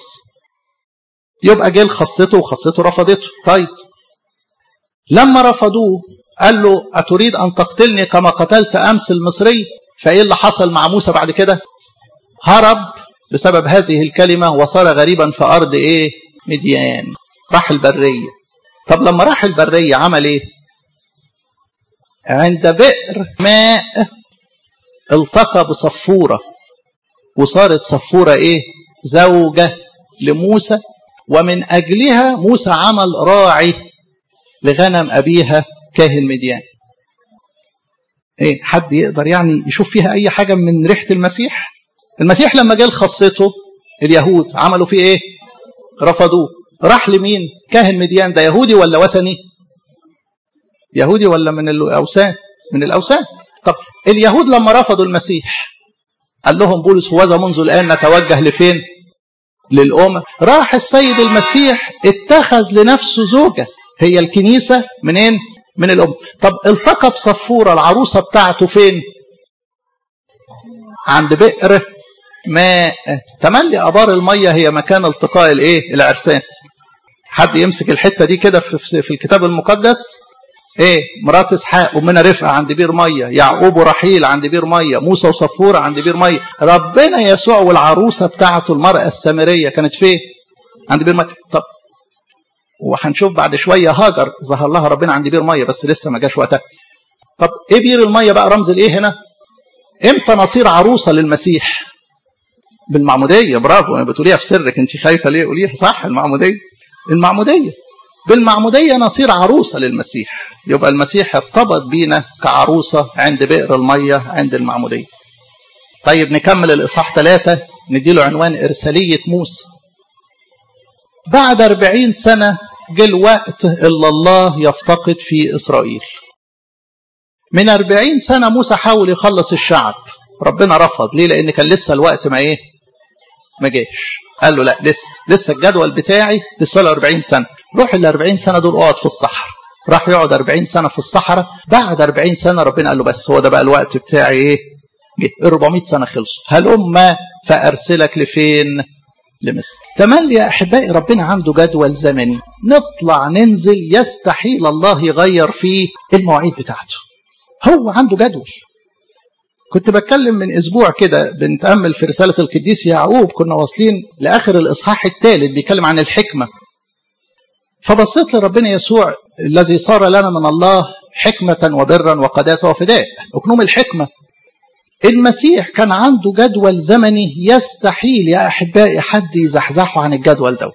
يبقى جه لخاصته وخاصته رفضته طيب لما رفضوه قال له أتريد أن تقتلني كما قتلت أمس المصري فإيه اللي حصل مع موسى بعد كده هرب بسبب هذه الكلمة وصار غريبا في أرض إيه مديان راح البرية طب لما راح البرية عمل إيه عند بئر ماء التقى بصفورة وصارت صفورة إيه زوجة لموسى ومن أجلها موسى عمل راعي لغنم أبيها كاهن مديان ايه حد يقدر يعني يشوف فيها اي حاجه من ريحه المسيح المسيح لما جه لخاصته اليهود عملوا فيه ايه رفضوه راح لمين كاهن مديان ده يهودي ولا وثني يهودي ولا من الاوثان من الاوثان طب اليهود لما رفضوا المسيح قال لهم بولس هوذا منذ الان نتوجه لفين للأمم راح السيد المسيح اتخذ لنفسه زوجة هي الكنيسة منين من الأم طب التقى بصفورة العروسة بتاعته فين عند بئر ماء تملي ابار الميه هي مكان التقاء الايه العرسان حد يمسك الحته دي كده في, في الكتاب المقدس ايه مرات اسحاق ومنى رفقه عند بير ميه يعقوب ورحيل عند بير ميه موسى وصفوره عند بير ميه ربنا يسوع والعروسه بتاعته المراه السامريه كانت فين عند بير ميه طب وهنشوف بعد شويه هاجر ظهر لها ربنا عند بير ميه بس لسه ما جاش وقتها طب ايه بير الميه بقى رمز الايه هنا امتى نصير عروسه للمسيح بالمعموديه برافو بتقوليها في سرك انت خايفه ليه قوليها صح المعموديه المعموديه بالمعموديه نصير عروسه للمسيح يبقى المسيح ارتبط بينا كعروسه عند بئر الميه عند المعموديه طيب نكمل الاصحاح ثلاثة نديله عنوان ارساليه موسى بعد أربعين سنة جه الوقت اللي الله يفتقد فيه إسرائيل من أربعين سنة موسى حاول يخلص الشعب ربنا رفض ليه لأن كان لسه الوقت ما إيه ما جاش قال له لا لسه لسه الجدول بتاعي لسه له 40 سنة روح ال 40 سنة دول اقعد في الصحراء راح يقعد 40 سنة في الصحراء بعد 40 سنة ربنا قال له بس هو ده بقى الوقت بتاعي ايه جه 400 سنة خلصوا هلم فأرسلك لفين لمصر تملي يا أحبائي ربنا عنده جدول زمني نطلع ننزل يستحيل الله يغير فيه المواعيد بتاعته هو عنده جدول كنت بتكلم من اسبوع كده بنتامل في رساله القديس يعقوب كنا واصلين لاخر الاصحاح الثالث بيتكلم عن الحكمه فبصيت لربنا يسوع الذي صار لنا من الله حكمة وبرا وقداسة وفداء أكنوم الحكمة المسيح كان عنده جدول زمني يستحيل يا أحبائي حد يزحزحه عن الجدول دوت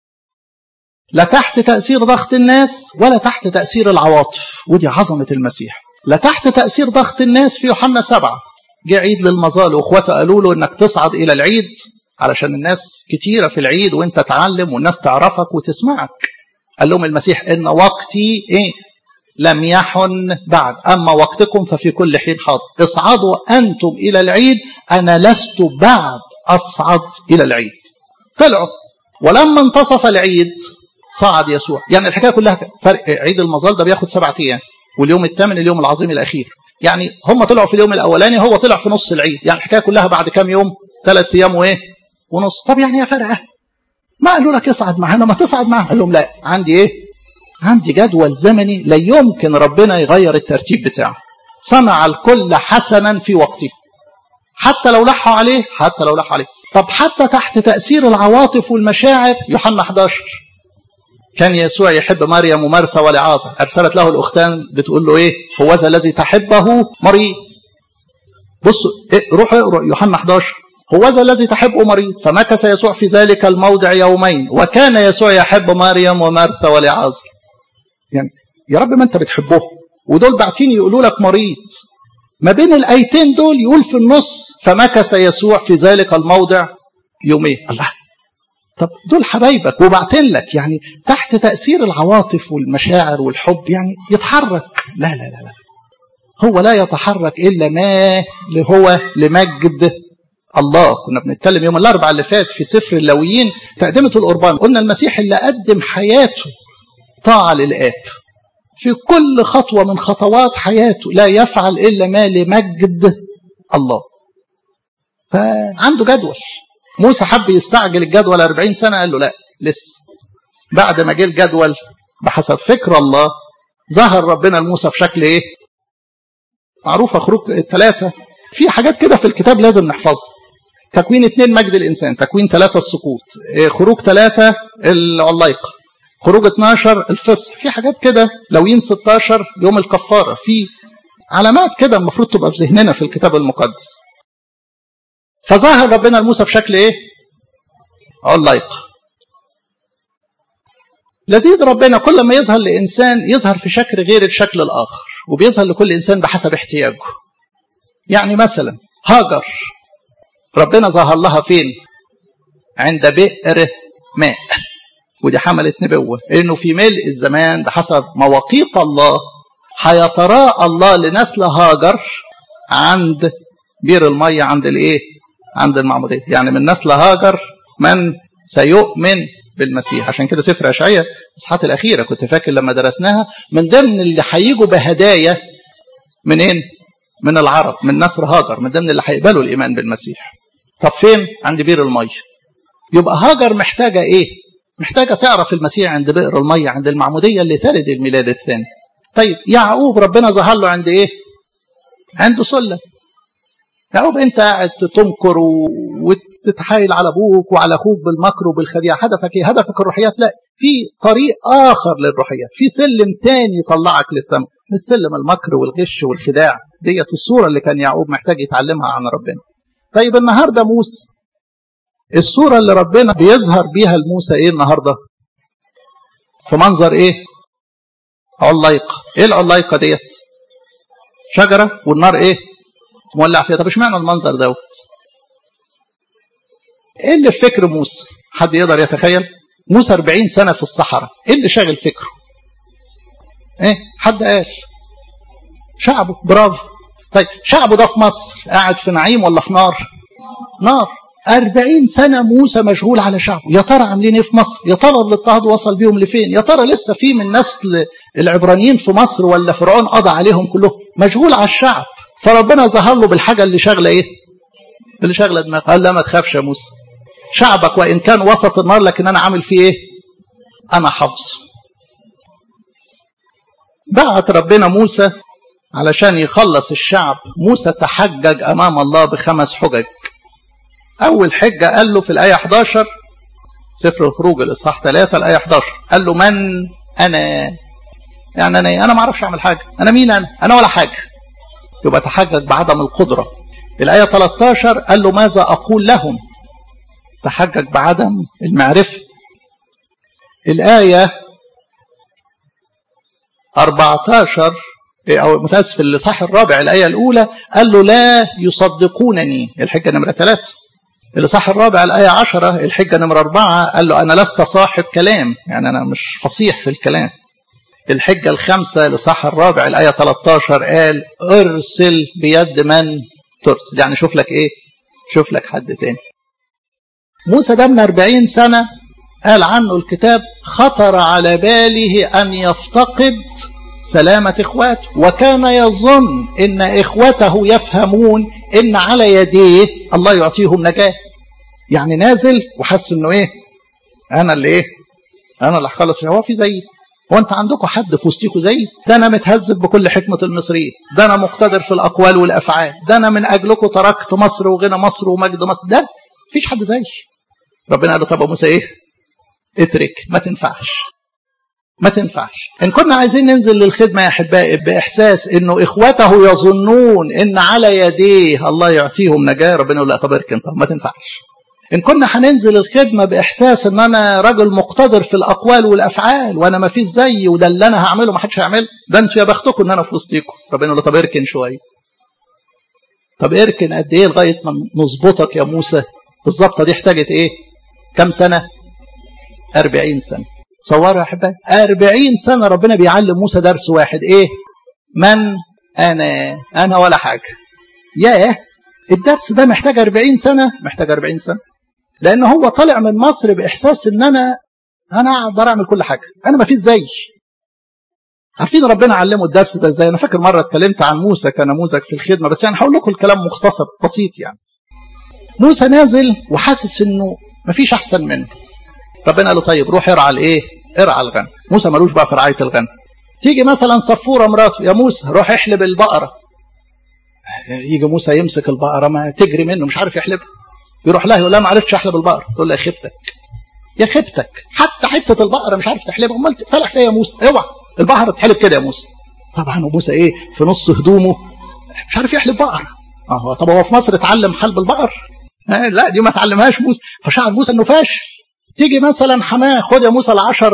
لا تحت تأثير ضغط الناس ولا تحت تأثير العواطف ودي عظمة المسيح لا تحت تأثير ضغط الناس في يوحنا سبعة جه عيد للمظال واخواته قالوا له انك تصعد الى العيد علشان الناس كتيرة في العيد وانت تعلم والناس تعرفك وتسمعك قال لهم المسيح ان وقتي ايه لم يحن بعد اما وقتكم ففي كل حين حاضر اصعدوا انتم الى العيد انا لست بعد اصعد الى العيد طلعوا ولما انتصف العيد صعد يسوع يعني الحكايه كلها فرق عيد المظال ده بياخد سبعة ايام واليوم الثامن اليوم العظيم الاخير يعني هم طلعوا في اليوم الاولاني هو طلع في نص العيد يعني الحكايه كلها بعد كام يوم ثلاث ايام وايه ونص طب يعني يا فرقه ما قالوا لك اصعد معانا ما تصعد معانا قال لهم لا عندي ايه عندي جدول زمني لا يمكن ربنا يغير الترتيب بتاعه صنع الكل حسنا في وقته حتى لو لحوا عليه حتى لو لحوا عليه طب حتى تحت تأثير العواطف والمشاعر يوحنا 11 كان يسوع يحب مريم ومرسى ولعازر أرسلت له الأختان بتقول له إيه هو ذا الذي تحبه مريض بصوا إيه روحوا اقروا يوحنا 11 هو ذا الذي تحبه مريض فمكث يسوع في ذلك الموضع يومين وكان يسوع يحب مريم ومرثى ولعازر يعني يا رب ما انت بتحبه ودول باعتين يقولوا لك مريض ما بين الايتين دول يقول في النص فمكث يسوع في ذلك الموضع يومين الله طب دول حبايبك وبعتين لك يعني تحت تأثير العواطف والمشاعر والحب يعني يتحرك لا لا لا لا هو لا يتحرك إلا ما هو لمجد الله كنا بنتكلم يوم الأربعاء اللي فات في سفر اللويين تقدمة القربان قلنا المسيح اللي قدم حياته طاعة للآب في كل خطوة من خطوات حياته لا يفعل إلا ما لمجد الله فعنده جدول موسى حب يستعجل الجدول 40 سنة قال له لا لسه بعد ما جه الجدول بحسب فكر الله ظهر ربنا لموسى في شكل ايه معروفة خروج الثلاثة في حاجات كده في الكتاب لازم نحفظها تكوين اثنين مجد الإنسان تكوين ثلاثة السقوط خروج ثلاثة العلايقة خروج 12 الفصح في حاجات كده لوين 16 يوم الكفارة في علامات كده المفروض تبقى في ذهننا في الكتاب المقدس فظهر ربنا لموسى في شكل ايه علايقة لذيذ ربنا كل ما يظهر لإنسان يظهر في شكل غير الشكل الآخر وبيظهر لكل إنسان بحسب احتياجه يعني مثلا هاجر ربنا ظهر لها فين عند بئر ماء ودي حملت نبوة إنه في ملء الزمان بحسب مواقيت الله هيتراءى الله لنسل هاجر عند بير المية عند الإيه؟ عند المعمودية يعني من نسل هاجر من سيؤمن بالمسيح عشان كده سفر أشعية الإصحاحات الأخيرة كنت فاكر لما درسناها من ضمن اللي هيجوا بهدايا منين؟ من العرب من نسر هاجر من ضمن اللي هيقبلوا الإيمان بالمسيح طب فين؟ عند بير المية يبقى هاجر محتاجة إيه؟ محتاجة تعرف المسيح عند بئر المية عند المعمودية اللي تلد الميلاد الثاني طيب يعقوب ربنا ظهر له عند إيه؟ عنده سلة يعقوب أنت قاعد تنكر وتتحايل على أبوك وعلى أخوك بالمكر وبالخديعة هدفك إيه؟ هدفك الروحيات لا في طريق آخر للروحيات في سلم تاني يطلعك للسماء مش سلم المكر والغش والخداع ديت الصورة اللي كان يعقوب محتاج يتعلمها عن ربنا طيب النهاردة موسى الصورة اللي ربنا بيظهر بيها لموسى ايه النهاردة في منظر ايه علايقة ايه العلايقة ديت شجرة والنار ايه مولع فيها طب اشمعنى المنظر دوت ايه اللي في فكر موسى حد يقدر يتخيل موسى 40 سنة في الصحراء ايه اللي شاغل فكره ايه حد قال شعبه برافو طيب شعبه ده في مصر قاعد في نعيم ولا في نار نار أربعين سنة موسى مشغول على شعبه يا ترى عاملين ايه في مصر يا ترى الاضطهاد وصل بيهم لفين يا ترى لسه في من نسل العبرانيين في مصر ولا فرعون قضى عليهم كلهم مشغول على الشعب فربنا ظهر له بالحاجة اللي شاغلة ايه اللي شاغلة دماغه قال لا ما تخافش يا موسى شعبك وإن كان وسط النار لكن أنا عامل فيه ايه أنا حافظه بعت ربنا موسى علشان يخلص الشعب موسى تحجج أمام الله بخمس حجج أول حجة قال له في الآية 11 سفر الخروج الإصحاح 3 الآية 11 قال له من أنا يعني أنا أنا ما أعرفش أعمل حاجة أنا مين أنا أنا ولا حاجة يبقى تحجج بعدم القدرة الآية 13 قال له ماذا أقول لهم تحجج بعدم المعرفة الآية 14 أو متأسف الإصحاح الرابع الآية الأولى قال له لا يصدقونني الحجة نمرة ثلاثة الإصحاح الرابع الآية عشرة الحجة نمرة أربعة قال له أنا لست صاحب كلام يعني أنا مش فصيح في الكلام الحجة الخامسة الإصحاح الرابع الآية 13 قال ارسل بيد من ترسل يعني شوف لك إيه شوف لك حد تاني موسى ده من 40 سنة قال عنه الكتاب خطر على باله أن يفتقد سلامة إخواته وكان يظن إن إخوته يفهمون إن على يديه الله يعطيهم نجاة يعني نازل وحس إنه إيه أنا اللي إيه أنا اللي هخلص هو في زيي هو أنت عندكم حد في وسطيكوا زيي ده أنا متهذب بكل حكمة المصريين ده أنا مقتدر في الأقوال والأفعال ده أنا من أجلكم تركت مصر وغنى مصر ومجد مصر ده مفيش حد زيي ربنا قال له طب موسى إيه اترك ما تنفعش ما تنفعش إن كنا عايزين ننزل للخدمة يا أحبائي بإحساس إنه إخوته يظنون إن على يديه الله يعطيهم نجاة ربنا يقول لا طب اركن طب ما تنفعش إن كنا هننزل الخدمة بإحساس إن أنا راجل مقتدر في الأقوال والأفعال وأنا ما فيش زيي وده اللي أنا هعمله ما حدش هيعمله ده أنتوا يا بختكم إن أنا في وسطيكم ربنا يقول له طب اركن شوية طب اركن قد إيه لغاية ما نظبطك يا موسى الظبطة دي احتاجت إيه؟ كم سنة؟ 40 سنة صوروا يا احبائي 40 سنه ربنا بيعلم موسى درس واحد ايه من انا انا ولا حاجه ياه الدرس ده محتاج 40 سنه محتاج 40 سنه لان هو طالع من مصر باحساس ان انا انا اقدر اعمل كل حاجه انا ما فيش زي عارفين ربنا علمه الدرس ده ازاي انا فاكر مره اتكلمت عن موسى كنموذج في الخدمه بس يعني هقول لكم الكلام مختصر بسيط يعني موسى نازل وحاسس انه ما فيش احسن منه ربنا قال له طيب روح ارعى الايه ارعى الغنم موسى ملوش بقى في رعايه الغنم تيجي مثلا صفوره مراته يا موسى روح احلب البقره يجي موسى يمسك البقره ما تجري منه مش عارف يحلبها يروح لها يقول لها ما عرفتش احلب البقره تقول له يا خيبتك يا خيبتك حتى حته البقره مش عارف تحلبها امال فلح فيها يا موسى اوعى البقره تحلب كده يا موسى طبعا وموسى ايه في نص هدومه مش عارف يحلب بقره اه طب هو في مصر اتعلم حلب البقر آه لا دي ما اتعلمهاش موسى فشعر موسى انه فاشل تيجي مثلا حماه خد يا موسى العشر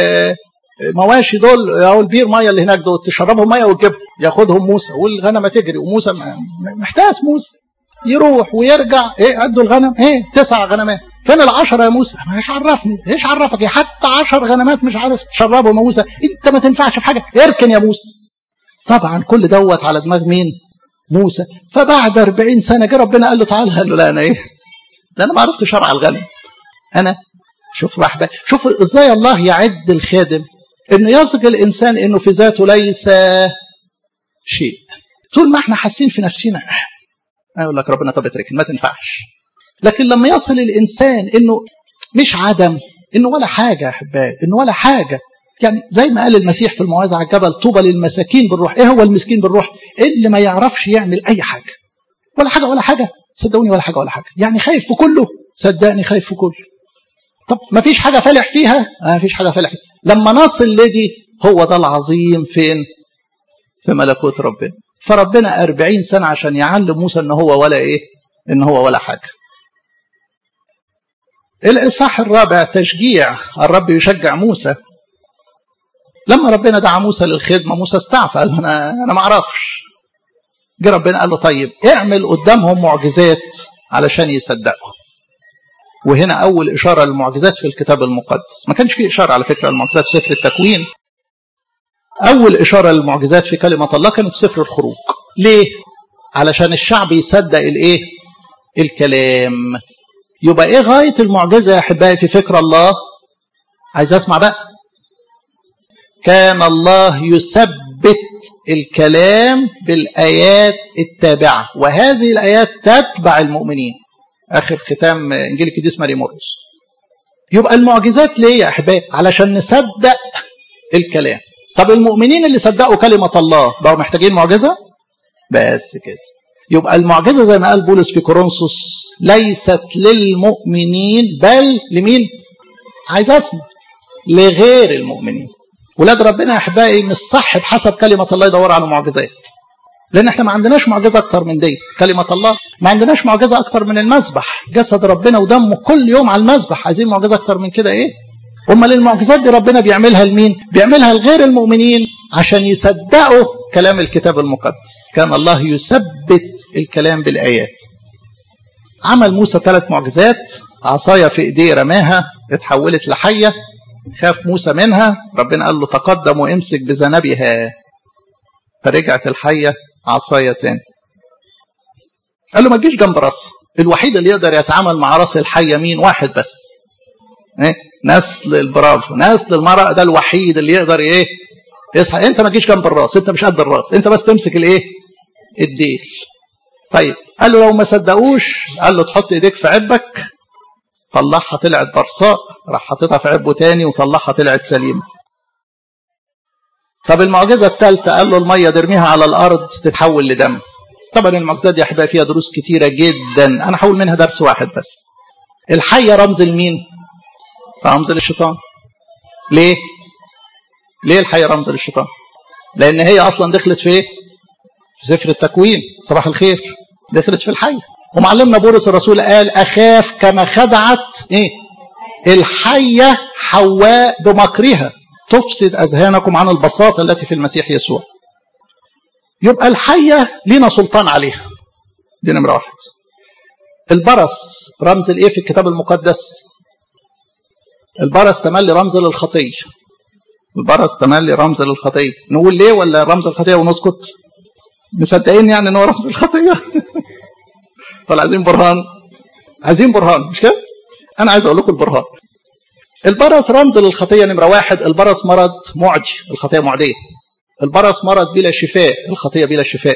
مواشي دول او البير ميه اللي هناك دول تشربهم ميه وتجيبهم ياخدهم موسى والغنمه تجري وموسى محتاس موسى يروح ويرجع ايه عدوا الغنم ايه تسع غنمات فين العشرة يا موسى مش عرفني ايش عرفك حتى عشر غنمات مش عارف تشربهم يا موسى انت ما تنفعش في حاجة اركن يا موسى طبعا كل دوت على دماغ مين موسى فبعد 40 سنة جه ربنا قال له تعال قال له لا انا ايه ده انا ما عرفت شرع الغنم انا شوف راح شوف ازاي الله يعد الخادم انه يثق الانسان انه في ذاته ليس شيء طول ما احنا حاسين في نفسنا اقول لك ربنا طب اتركن ما تنفعش لكن لما يصل الانسان انه مش عدم انه ولا حاجه يا احبائي انه ولا حاجه يعني زي ما قال المسيح في الموعظه على الجبل طوبى للمساكين بالروح ايه هو المسكين بالروح اللي ما يعرفش يعمل اي حاجه ولا حاجه ولا حاجه صدقوني ولا حاجه ولا حاجه يعني خايف في كله صدقني خايف في كله طب ما فيش حاجه فالح فيها ما فيش حاجه فالح فيها لما نصل لدي هو ده العظيم فين في ملكوت ربنا فربنا أربعين سنة عشان يعلم موسى ان هو ولا ايه ان هو ولا حاجة الإصحاح الرابع تشجيع الرب يشجع موسى لما ربنا دعا موسى للخدمة موسى استعفى قال أنا أنا ما أعرفش جه ربنا قال له طيب اعمل قدامهم معجزات علشان يصدقوا وهنا أول إشارة للمعجزات في الكتاب المقدس ما كانش فيه إشارة على فكرة المعجزات في سفر التكوين أول إشارة للمعجزات في كلمة الله كانت في سفر الخروج ليه؟ علشان الشعب يصدق الإيه؟ الكلام يبقى إيه غاية المعجزة يا أحبائي في فكر الله؟ عايز أسمع بقى كان الله يثبت الكلام بالآيات التابعة وهذه الآيات تتبع المؤمنين آخر ختام إنجيل القديس ماري مرقس يبقى المعجزات ليه يا أحبائي علشان نصدق الكلام طب المؤمنين اللي صدقوا كلمة الله بقوا محتاجين معجزة بس كده يبقى المعجزة زي ما قال بولس في كورنثوس ليست للمؤمنين بل لمين عايز اسمع لغير المؤمنين ولاد ربنا يا احبائي مش صح بحسب كلمه الله يدور على معجزات لان احنا ما عندناش معجزه اكتر من دي كلمه الله ما عندناش معجزه اكتر من المذبح جسد ربنا ودمه كل يوم على المذبح عايزين معجزه اكتر من كده ايه امال المعجزات دي ربنا بيعملها لمين بيعملها لغير المؤمنين عشان يصدقوا كلام الكتاب المقدس كان الله يثبت الكلام بالايات عمل موسى ثلاث معجزات عصايه في ايديه رماها اتحولت لحيه خاف موسى منها ربنا قال له تقدم وامسك بذنبها فرجعت الحية عصاية تاني قال له ما تجيش جنب راسها الوحيد اللي يقدر يتعامل مع راس الحية مين واحد بس إيه؟ نسل البرافو نسل المرأة ده الوحيد اللي يقدر ايه يصحى انت ما تجيش جنب الراس انت مش قد الراس انت بس تمسك الايه الديل طيب قال له لو ما صدقوش قال له تحط ايديك في عبك طلعها طلعت برصاء راح حاططها في عبه تاني وطلعها طلعت سليمه طب المعجزه الثالثه قال له الميه ترميها على الارض تتحول لدم طبعا المعجزات دي احبائي فيها دروس كتيره جدا انا هقول منها درس واحد بس الحيه رمز لمين رمز للشيطان ليه ليه الحيه رمز للشيطان لان هي اصلا دخلت في ايه في سفر التكوين صباح الخير دخلت في الحيه ومعلمنا بولس الرسول قال اخاف كما خدعت ايه الحيه حواء بمكرها تفسد اذهانكم عن البساطه التي في المسيح يسوع يبقى الحيه لينا سلطان عليها دي نمره واحد البرص رمز الايه في الكتاب المقدس البرص تملي رمز للخطيه البرص تملي رمز للخطيه نقول ليه ولا رمز الخطيه ونسكت مصدقين يعني ان هو رمز الخطيه ولا عايزين برهان عايزين برهان مش كده انا عايز اقول لكم البرهان البرص رمز للخطيه نمره واحد البرص مرض معدي الخطيه معديه البرص مرض بلا شفاء الخطيه بلا شفاء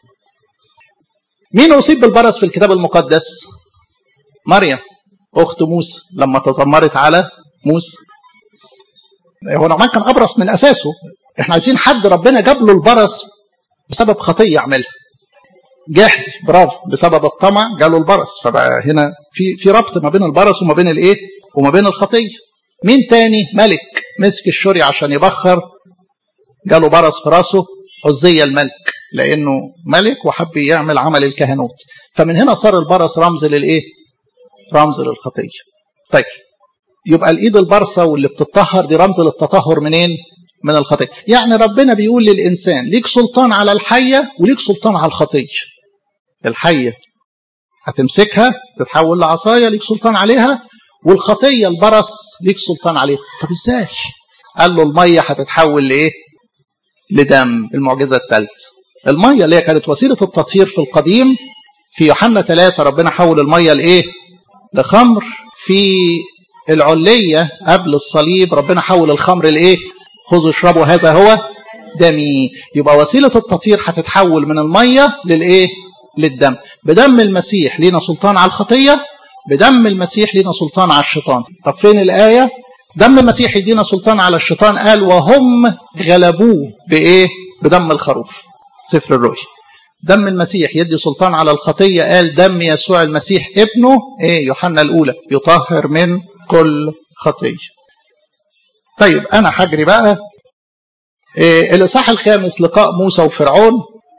مين اصيب بالبرص في الكتاب المقدس مريم اخت موسى لما تذمرت على موسى هو نعمان كان ابرص من اساسه احنا عايزين حد ربنا جاب له البرص بسبب خطيه عملها جحز برافو بسبب الطمع جاله البرص فبقى هنا في في ربط ما بين البرص وما بين الايه وما بين الخطيه مين تاني ملك مسك الشوري عشان يبخر جاله برص في راسه عزية الملك لانه ملك وحب يعمل عمل الكهنوت فمن هنا صار البرص رمز للايه رمز للخطيه طيب يبقى الايد البرصه واللي بتطهر دي رمز للتطهر منين من الخطيه يعني ربنا بيقول للانسان ليك سلطان على الحيه وليك سلطان على الخطيه الحية هتمسكها تتحول لعصاية ليك سلطان عليها والخطيه البرص ليك سلطان عليه طب ازاي قال له الميه هتتحول لايه لدم المعجزه الثالثه الميه اللي هي كانت وسيله التطهير في القديم في يوحنا ثلاثة ربنا حول الميه لايه لخمر في العليه قبل الصليب ربنا حول الخمر لايه خذوا اشربوا هذا هو دمي يبقى وسيله التطهير هتتحول من الميه للايه للدم بدم المسيح لينا سلطان على الخطيه بدم المسيح لينا سلطان على الشيطان طب فين الايه دم المسيح يدينا سلطان على الشيطان قال وهم غلبوه بايه بدم الخروف سفر الرؤيا دم المسيح يدي سلطان على الخطيه قال دم يسوع المسيح ابنه ايه يوحنا الاولى يطهر من كل خطيه طيب انا هجري بقى إيه الاصحاح الخامس لقاء موسى وفرعون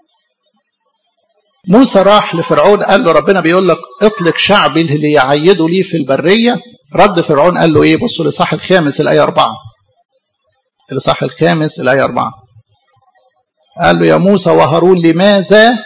موسى راح لفرعون قال له ربنا بيقول لك اطلق شعبي اللي يعيدوا لي في البريه رد فرعون قال له ايه بصوا الاصحاح الخامس الايه أربعة الاصحاح الخامس الايه أربعة قال له يا موسى وهارون لماذا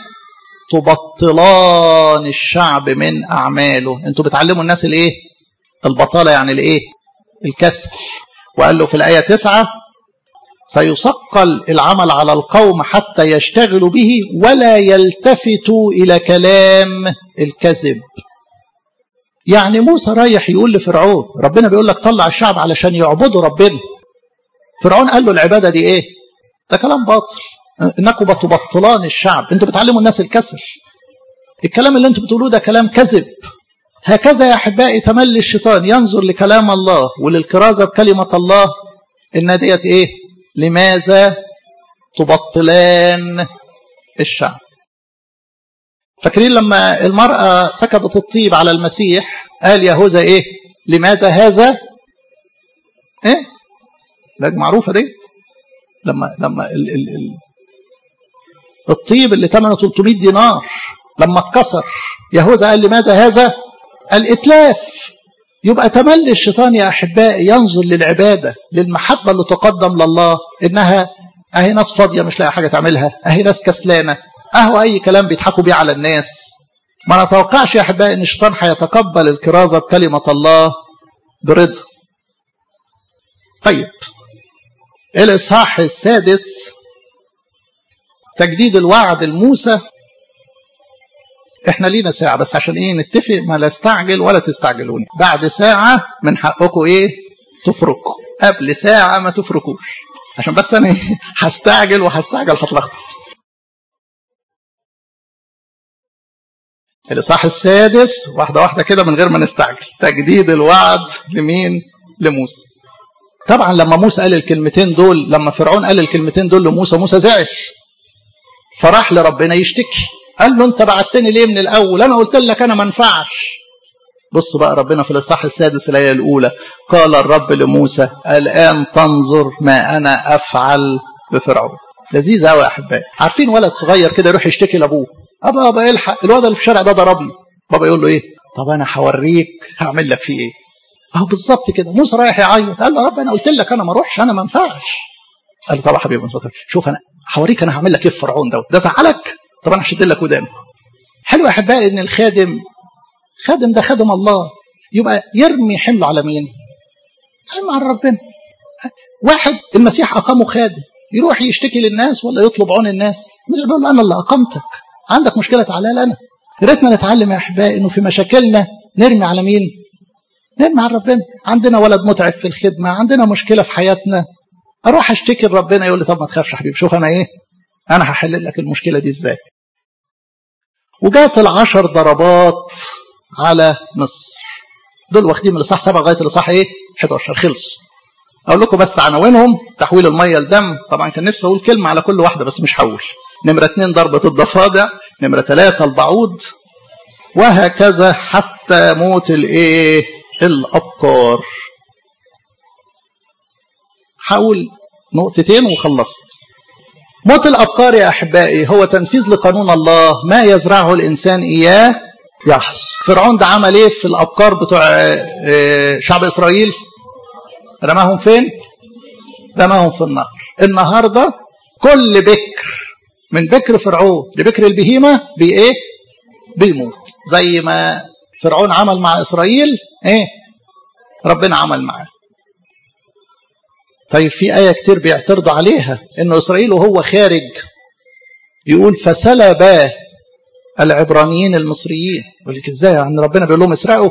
تبطلان الشعب من اعماله انتوا بتعلموا الناس الايه البطاله يعني الايه الكسل وقال له في الايه تسعة سيثقل العمل على القوم حتى يشتغلوا به ولا يلتفتوا الى كلام الكذب يعني موسى رايح يقول لفرعون ربنا بيقول لك طلع الشعب علشان يعبدوا ربنا فرعون قال له العباده دي ايه ده كلام باطل انكم بتبطلان الشعب انتوا بتعلموا الناس الكسل الكلام اللي انتوا بتقولوه ده كلام كذب هكذا يا احبائي تملي الشيطان ينظر لكلام الله وللكرازه بكلمه الله ان ديت ايه لماذا تبطلان الشعب فاكرين لما المرأة سكبت الطيب على المسيح قال يهوذا ايه لماذا هذا ايه لا دي معروفة دي لما لما ال ال ال الطيب اللي ثمنه 300 دينار لما اتكسر يهوذا قال لماذا هذا الاتلاف يبقى تملي الشيطان يا احبائي ينظر للعباده للمحبه اللي تقدم لله انها اهي ناس فاضيه مش لاقي حاجه تعملها اهي ناس كسلانه اهو اي كلام بيضحكوا بيه على الناس ما نتوقعش يا احبائي ان الشيطان هيتقبل الكرازه بكلمه الله برضا طيب الاصحاح السادس تجديد الوعد الموسى احنا لينا ساعة بس عشان ايه نتفق ما لا استعجل ولا تستعجلوني بعد ساعة من حقكم ايه تفركوا قبل ساعة ما تفركوش عشان بس انا هستعجل وهستعجل هتلخبط الاصحاح السادس واحدة واحدة كده من غير ما نستعجل تجديد الوعد لمين لموسى طبعا لما موسى قال الكلمتين دول لما فرعون قال الكلمتين دول لموسى موسى زعل فراح لربنا يشتكي قال له انت بعتني ليه من الاول انا قلت لك انا ما انفعش بص بقى ربنا في الاصحاح السادس الايه الاولى قال الرب لموسى الان تنظر ما انا افعل بفرعون لذيذ قوي يا احبائي عارفين ولد صغير كده يروح يشتكي لابوه ابا ابا الحق الولد اللي في الشارع ده ضربني بابا يقول له ايه طب انا هوريك هعمل لك فيه ايه اهو بالظبط كده موسى رايح يعيط قال له يا رب انا قلت لك انا ما اروحش انا ما انفعش قال له طب يا حبيبي شوف انا هوريك انا هعمل لك ايه في فرعون دوت ده زعلك طب انا هشد لك ودانه حلو يا احبائي ان الخادم خادم ده خادم الله يبقى يرمي حمله على مين؟ حمله على ربنا واحد المسيح اقامه خادم يروح يشتكي للناس ولا يطلب عون الناس مش يقول له انا اللي اقمتك عندك مشكله تعالى لي انا يا ريتنا نتعلم يا احبائي انه في مشاكلنا نرمي على مين؟ نرمي على ربنا عندنا ولد متعب في الخدمه عندنا مشكله في حياتنا اروح اشتكي لربنا يقول لي طب ما تخافش يا حبيبي شوف انا ايه انا هحل لك المشكله دي ازاي وجات العشر ضربات على مصر دول واخدين من الاصحاح 7 لغايه الاصحاح ايه 11 خلصوا اقول لكم بس عناوينهم تحويل الميه لدم طبعا كان نفسي اقول كلمه على كل واحده بس مش هقول نمره اثنين ضربه الضفادع نمره ثلاثه البعوض وهكذا حتى موت الايه الابكار هقول نقطتين وخلصت موت الأبكار يا أحبائي هو تنفيذ لقانون الله ما يزرعه الإنسان إياه يحصد فرعون ده عمل إيه في الأبكار بتوع شعب إسرائيل رماهم فين رماهم في النهر النهاردة كل بكر من بكر فرعون لبكر البهيمة بي إيه بيموت زي ما فرعون عمل مع إسرائيل إيه ربنا عمل معاه طيب في آية كتير بيعترضوا عليها إنه إسرائيل وهو خارج يقول فسلب العبرانيين المصريين يقول لك ازاي يعني ربنا بيقول لهم اسرقوا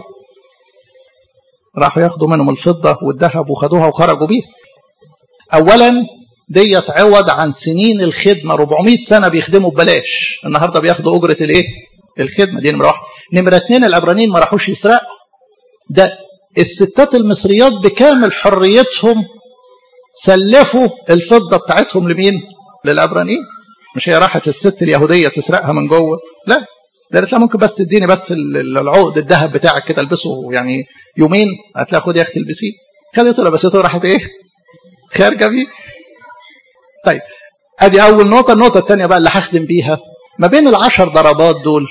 راحوا ياخدوا منهم الفضة والذهب وخدوها وخرجوا بيها أولا ديت عوض عن سنين الخدمة 400 سنة بيخدموا ببلاش النهاردة بياخدوا أجرة الإيه؟ الخدمة دي نمرة واحدة نمرة اتنين العبرانيين ما راحوش يسرقوا ده الستات المصريات بكامل حريتهم سلفوا الفضة بتاعتهم لمين؟ للعبرانيين مش هي راحت الست اليهودية تسرقها من جوه لا ده قالت لها ممكن بس تديني بس العقد الذهب بتاعك كده البسه يعني يومين هتلاقي خد يا اختي البسيه خدته لبسته وراحت ايه خارجه بيه طيب ادي اول نقطه النقطه الثانيه بقى اللي هختم بيها ما بين العشر ضربات دول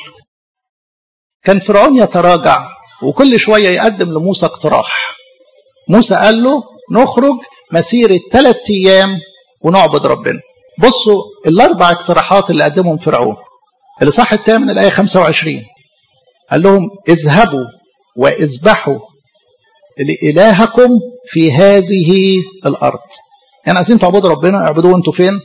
كان فرعون يتراجع وكل شويه يقدم لموسى اقتراح موسى قال له نخرج مسيره ثلاث ايام ونعبد ربنا بصوا الاربع اقتراحات اللي قدمهم فرعون الاصحاح الثامن من الايه 25 قال لهم اذهبوا واذبحوا لالهكم في هذه الارض يعني عايزين تعبدوا ربنا اعبدوه انتوا فين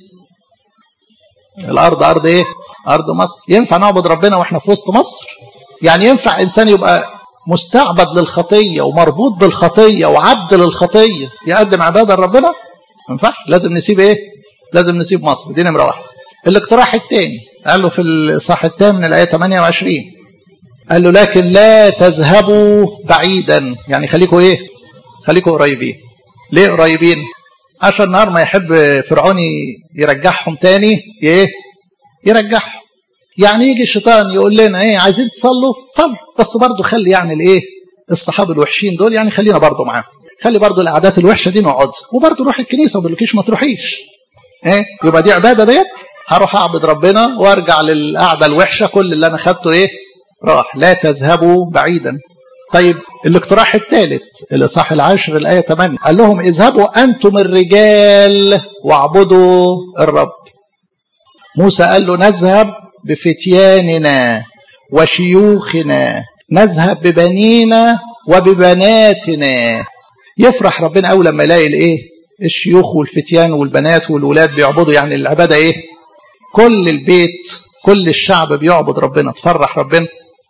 الارض ارض ايه ارض مصر ينفع نعبد ربنا واحنا في وسط مصر يعني ينفع انسان يبقى مستعبد للخطيه ومربوط بالخطيه وعبد للخطيه يقدم عباده لربنا ما ينفعش لازم نسيب ايه لازم نسيب مصر دي نمره واحد الاقتراح الثاني قال له في الصح الثامن من الايه 28 قال له لكن لا تذهبوا بعيدا يعني خليكوا ايه خليكوا قريبين ليه قريبين عشان النهار ما يحب فرعون يرجعهم تاني ايه يرجعهم يعني يجي الشيطان يقول لنا ايه عايزين تصلوا صلوا بس برضه خلي يعني الايه الصحابه الوحشين دول يعني خلينا برضه معاهم خلي برضه العادات الوحشه دي نقعد وبرضه روح الكنيسه ما ما تروحيش ايه يبقى دي عباده ديت هروح اعبد ربنا وارجع للقعده الوحشه كل اللي انا خدته ايه راح لا تذهبوا بعيدا طيب الاقتراح الثالث الاصحاح العاشر الايه 8 قال لهم اذهبوا انتم الرجال واعبدوا الرب موسى قال له نذهب بفتياننا وشيوخنا نذهب ببنينا وببناتنا يفرح ربنا اول لما يلاقي الايه الشيوخ والفتيان والبنات والولاد بيعبدوا يعني العباده ايه كل البيت كل الشعب بيعبد ربنا تفرح ربنا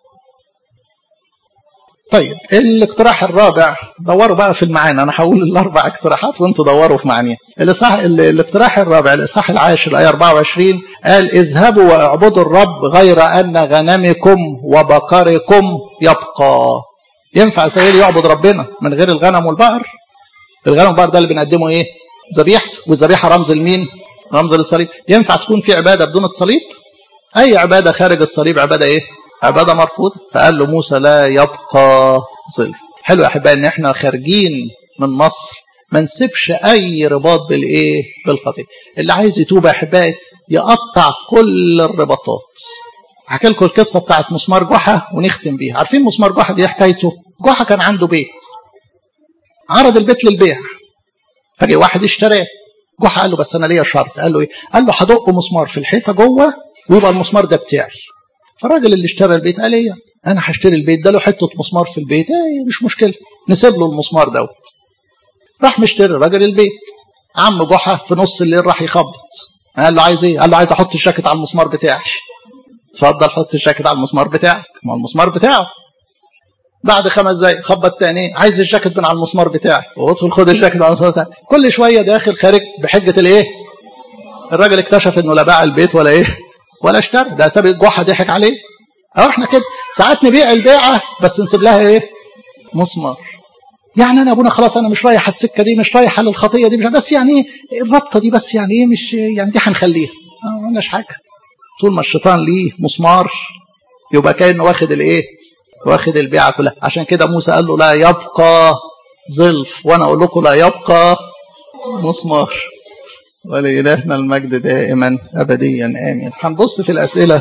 طيب الاقتراح الرابع دوروا بقى في المعاني انا هقول الاربع اقتراحات وانتوا دوروا في معانيها الاصحاح الاقتراح الرابع الاصحاح العاشر الايه 24 قال اذهبوا واعبدوا الرب غير ان غنمكم وبقركم يبقى ينفع اسرائيل يعبد ربنا من غير الغنم والبقر الغنم والبقر ده اللي بنقدمه ايه ذبيح والذبيحه رمز لمين رمز للصليب ينفع تكون في عباده بدون الصليب اي عباده خارج الصليب عباده ايه عباده مرفوضه فقال له موسى لا يبقى ظلف حلو يا احبائي ان احنا خارجين من مصر ما نسيبش اي رباط بالايه بالخطيه اللي عايز يتوب يا احبائي يقطع كل الرباطات هحكي لكم القصه بتاعت مسمار جحا ونختم بيها عارفين مسمار جحا دي حكايته جحا كان عنده بيت عرض البيت للبيع فجأة واحد اشتراه جحا قال له بس انا ليا شرط قال له ايه قال له هدق مسمار في الحيطه جوه ويبقى المسمار ده بتاعي فالراجل اللي اشترى البيت قال ايه انا هشتري البيت ده له حته مسمار في البيت ايه مش مشكله نسيب له المسمار دوت راح مشتري الراجل البيت عم جحا في نص الليل راح يخبط قال له عايز ايه قال له عايز احط الشاكت على المسمار بتاعي اتفضل حط الشاكت على المسمار بتاعك ما هو المسمار بتاعه بعد خمس دقايق خبط تاني عايز الجاكيت من على المسمار بتاعي وادخل خد الجاكيت على المسمار بتاعي كل شويه داخل خارج بحجه الايه الراجل اكتشف انه لا باع البيت ولا ايه ولا اشترى ده ساب جحا ضحك عليه اهو احنا كده ساعات نبيع البيعه بس نسيب لها ايه مسمار يعني انا ابونا خلاص انا مش رايح على السكه دي مش رايح على الخطيه دي مش بس يعني ايه الربطه دي بس يعني ايه مش يعني دي هنخليها ما قلناش حاجه طول ما الشيطان ليه مسمار يبقى كانه واخد الايه واخد البيعه كلها عشان كده موسى قال له لا يبقى ظلف وانا اقول لكم لا يبقى مسمار ولإلهنا المجد دائما أبديا آمين هنبص في الأسئلة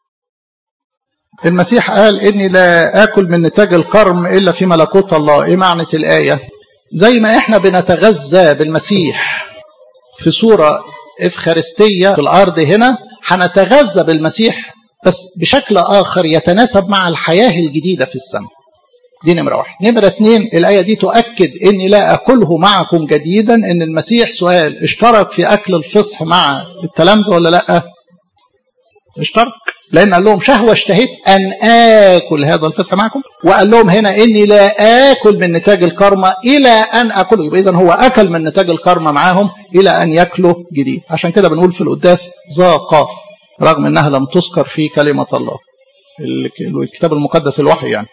المسيح قال إني لا آكل من نتاج الكرم إلا في ملكوت الله إيه معنى الآية زي ما إحنا بنتغذى بالمسيح في صورة إفخارستية في الأرض هنا هنتغذى بالمسيح بس بشكل آخر يتناسب مع الحياة الجديدة في السماء دي نمرة واحد نمرة اتنين الآية دي تؤكد إني لا أكله معكم جديدا إن المسيح سؤال اشترك في أكل الفصح مع التلامذة ولا لأ اشترك لأن قال لهم شهوة اشتهيت أن آكل هذا الفصح معكم وقال لهم هنا إني لا آكل من نتاج الكرمة إلى أن أكله يبقى إذا هو أكل من نتاج الكرمة معاهم إلى أن يأكله جديد عشان كده بنقول في القداس ذاق رغم أنها لم تذكر في كلمة الله الكتاب المقدس الوحي يعني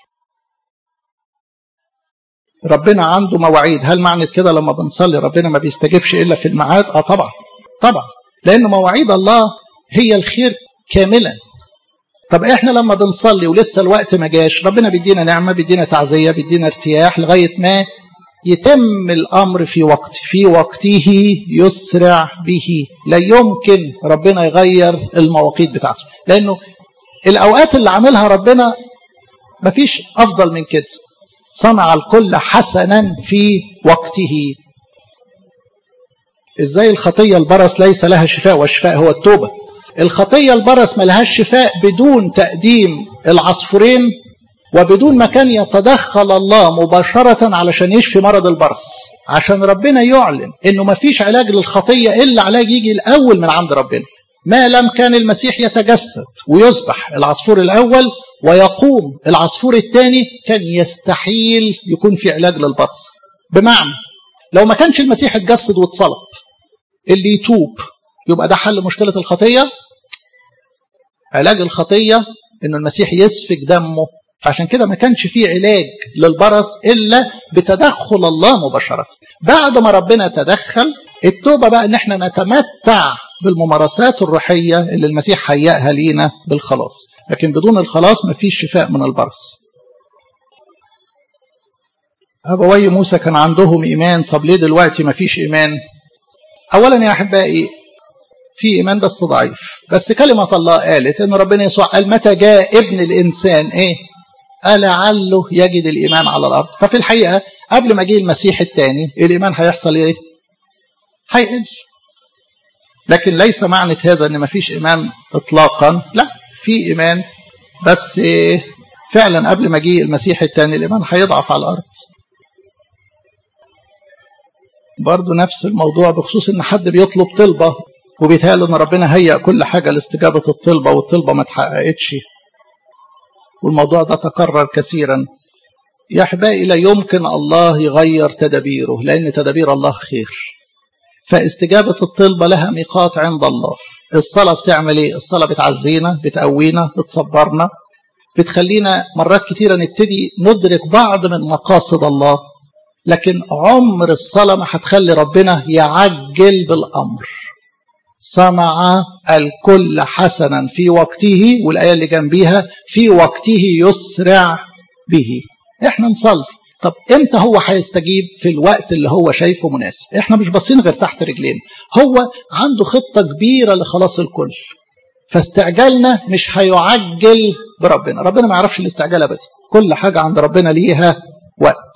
ربنا عنده مواعيد هل معنى كده لما بنصلي ربنا ما بيستجيبش إلا في الميعاد اه طبعا طبعا لأن مواعيد الله هي الخير كاملا طب احنا لما بنصلي ولسه الوقت ما جاش ربنا بيدينا نعمه بيدينا تعزيه بيدينا ارتياح لغايه ما يتم الامر في وقت في وقته يسرع به لا يمكن ربنا يغير المواقيت بتاعته لانه الاوقات اللي عاملها ربنا مفيش افضل من كده صنع الكل حسنا في وقته ازاي الخطيه البرص ليس لها شفاء والشفاء هو التوبه الخطيه البرص ملهاش شفاء بدون تقديم العصفورين وبدون ما كان يتدخل الله مباشرة علشان يشفي مرض البرص عشان ربنا يعلن انه ما فيش علاج للخطية الا علاج يجي الاول من عند ربنا ما لم كان المسيح يتجسد ويذبح العصفور الاول ويقوم العصفور الثاني كان يستحيل يكون في علاج للبرص بمعنى لو ما كانش المسيح اتجسد واتصلب اللي يتوب يبقى ده حل مشكلة الخطية علاج الخطية انه المسيح يسفك دمه عشان كده ما كانش فيه علاج للبرص الا بتدخل الله مباشرة بعد ما ربنا تدخل التوبة بقى ان احنا نتمتع بالممارسات الروحية اللي المسيح هيأها لينا بالخلاص لكن بدون الخلاص ما فيش شفاء من البرص أبوي موسى كان عندهم إيمان طب ليه دلوقتي ما فيش إيمان أولا يا أحبائي في إيمان بس ضعيف بس كلمة الله قالت إن ربنا يسوع قال متى جاء ابن الإنسان إيه ألعله يجد الإيمان على الأرض ففي الحقيقة قبل ما جه المسيح الثاني الإيمان هيحصل إيه هيقل لكن ليس معنى هذا ان ما فيش ايمان اطلاقا لا في ايمان بس فعلا قبل ما جه المسيح الثاني الايمان هيضعف على الارض برضه نفس الموضوع بخصوص ان حد بيطلب طلبه وبيتهيأ ان ربنا هيأ كل حاجه لاستجابه الطلبه والطلبه ما اتحققتش والموضوع ده تكرر كثيرا يا احبائي لا يمكن الله يغير تدابيره لان تدابير الله خير فاستجابة الطلبة لها ميقات عند الله الصلاة بتعمل ايه الصلاة بتعزينا بتقوينا بتصبرنا بتخلينا مرات كتيرة نبتدي ندرك بعض من مقاصد الله لكن عمر الصلاة ما هتخلي ربنا يعجل بالأمر صنع الكل حسنا في وقته والآية اللي جنبيها في وقته يسرع به احنا نصلي طب امتى هو هيستجيب في الوقت اللي هو شايفه مناسب احنا مش باصين غير تحت رجلين هو عنده خطة كبيرة لخلاص الكل فاستعجالنا مش هيعجل بربنا ربنا ما يعرفش الاستعجال ابدا كل حاجة عند ربنا ليها وقت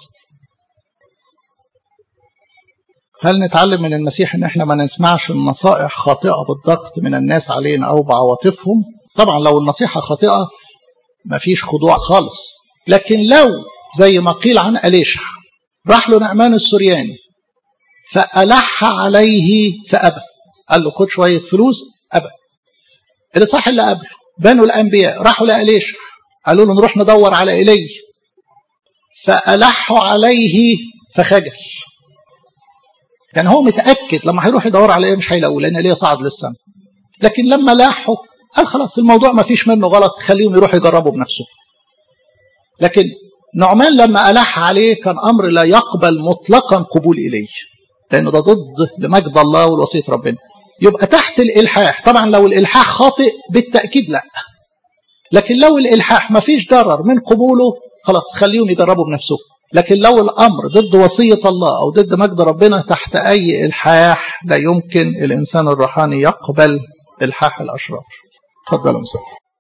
هل نتعلم من المسيح ان احنا ما نسمعش النصائح خاطئة بالضغط من الناس علينا او بعواطفهم طبعا لو النصيحة خاطئة مفيش خضوع خالص لكن لو زي ما قيل عن أليشع راح له نعمان السرياني فألح عليه فأبى قال له خد شوية فلوس أبى اللي صح اللي قبله بنوا الأنبياء راحوا لأليشع قالوا له نروح ندور على إيلي فألحوا عليه فخجل يعني هو متأكد لما هيروح يدور على إيه مش هيلاقوه لأن إيليا صعد للسماء لكن لما لاحوا قال خلاص الموضوع ما فيش منه غلط خليهم يروحوا يجربوا بنفسهم لكن نعمان لما ألح عليه كان أمر لا يقبل مطلقا قبول إليه لأنه ده ضد لمجد الله والوصية ربنا يبقى تحت الإلحاح طبعا لو الإلحاح خاطئ بالتأكيد لا لكن لو الإلحاح ما فيش ضرر من قبوله خلاص خليهم يجربوا بنفسهم لكن لو الأمر ضد وصية الله أو ضد مجد ربنا تحت أي إلحاح لا يمكن الإنسان الروحاني يقبل إلحاح الأشرار تفضل مساء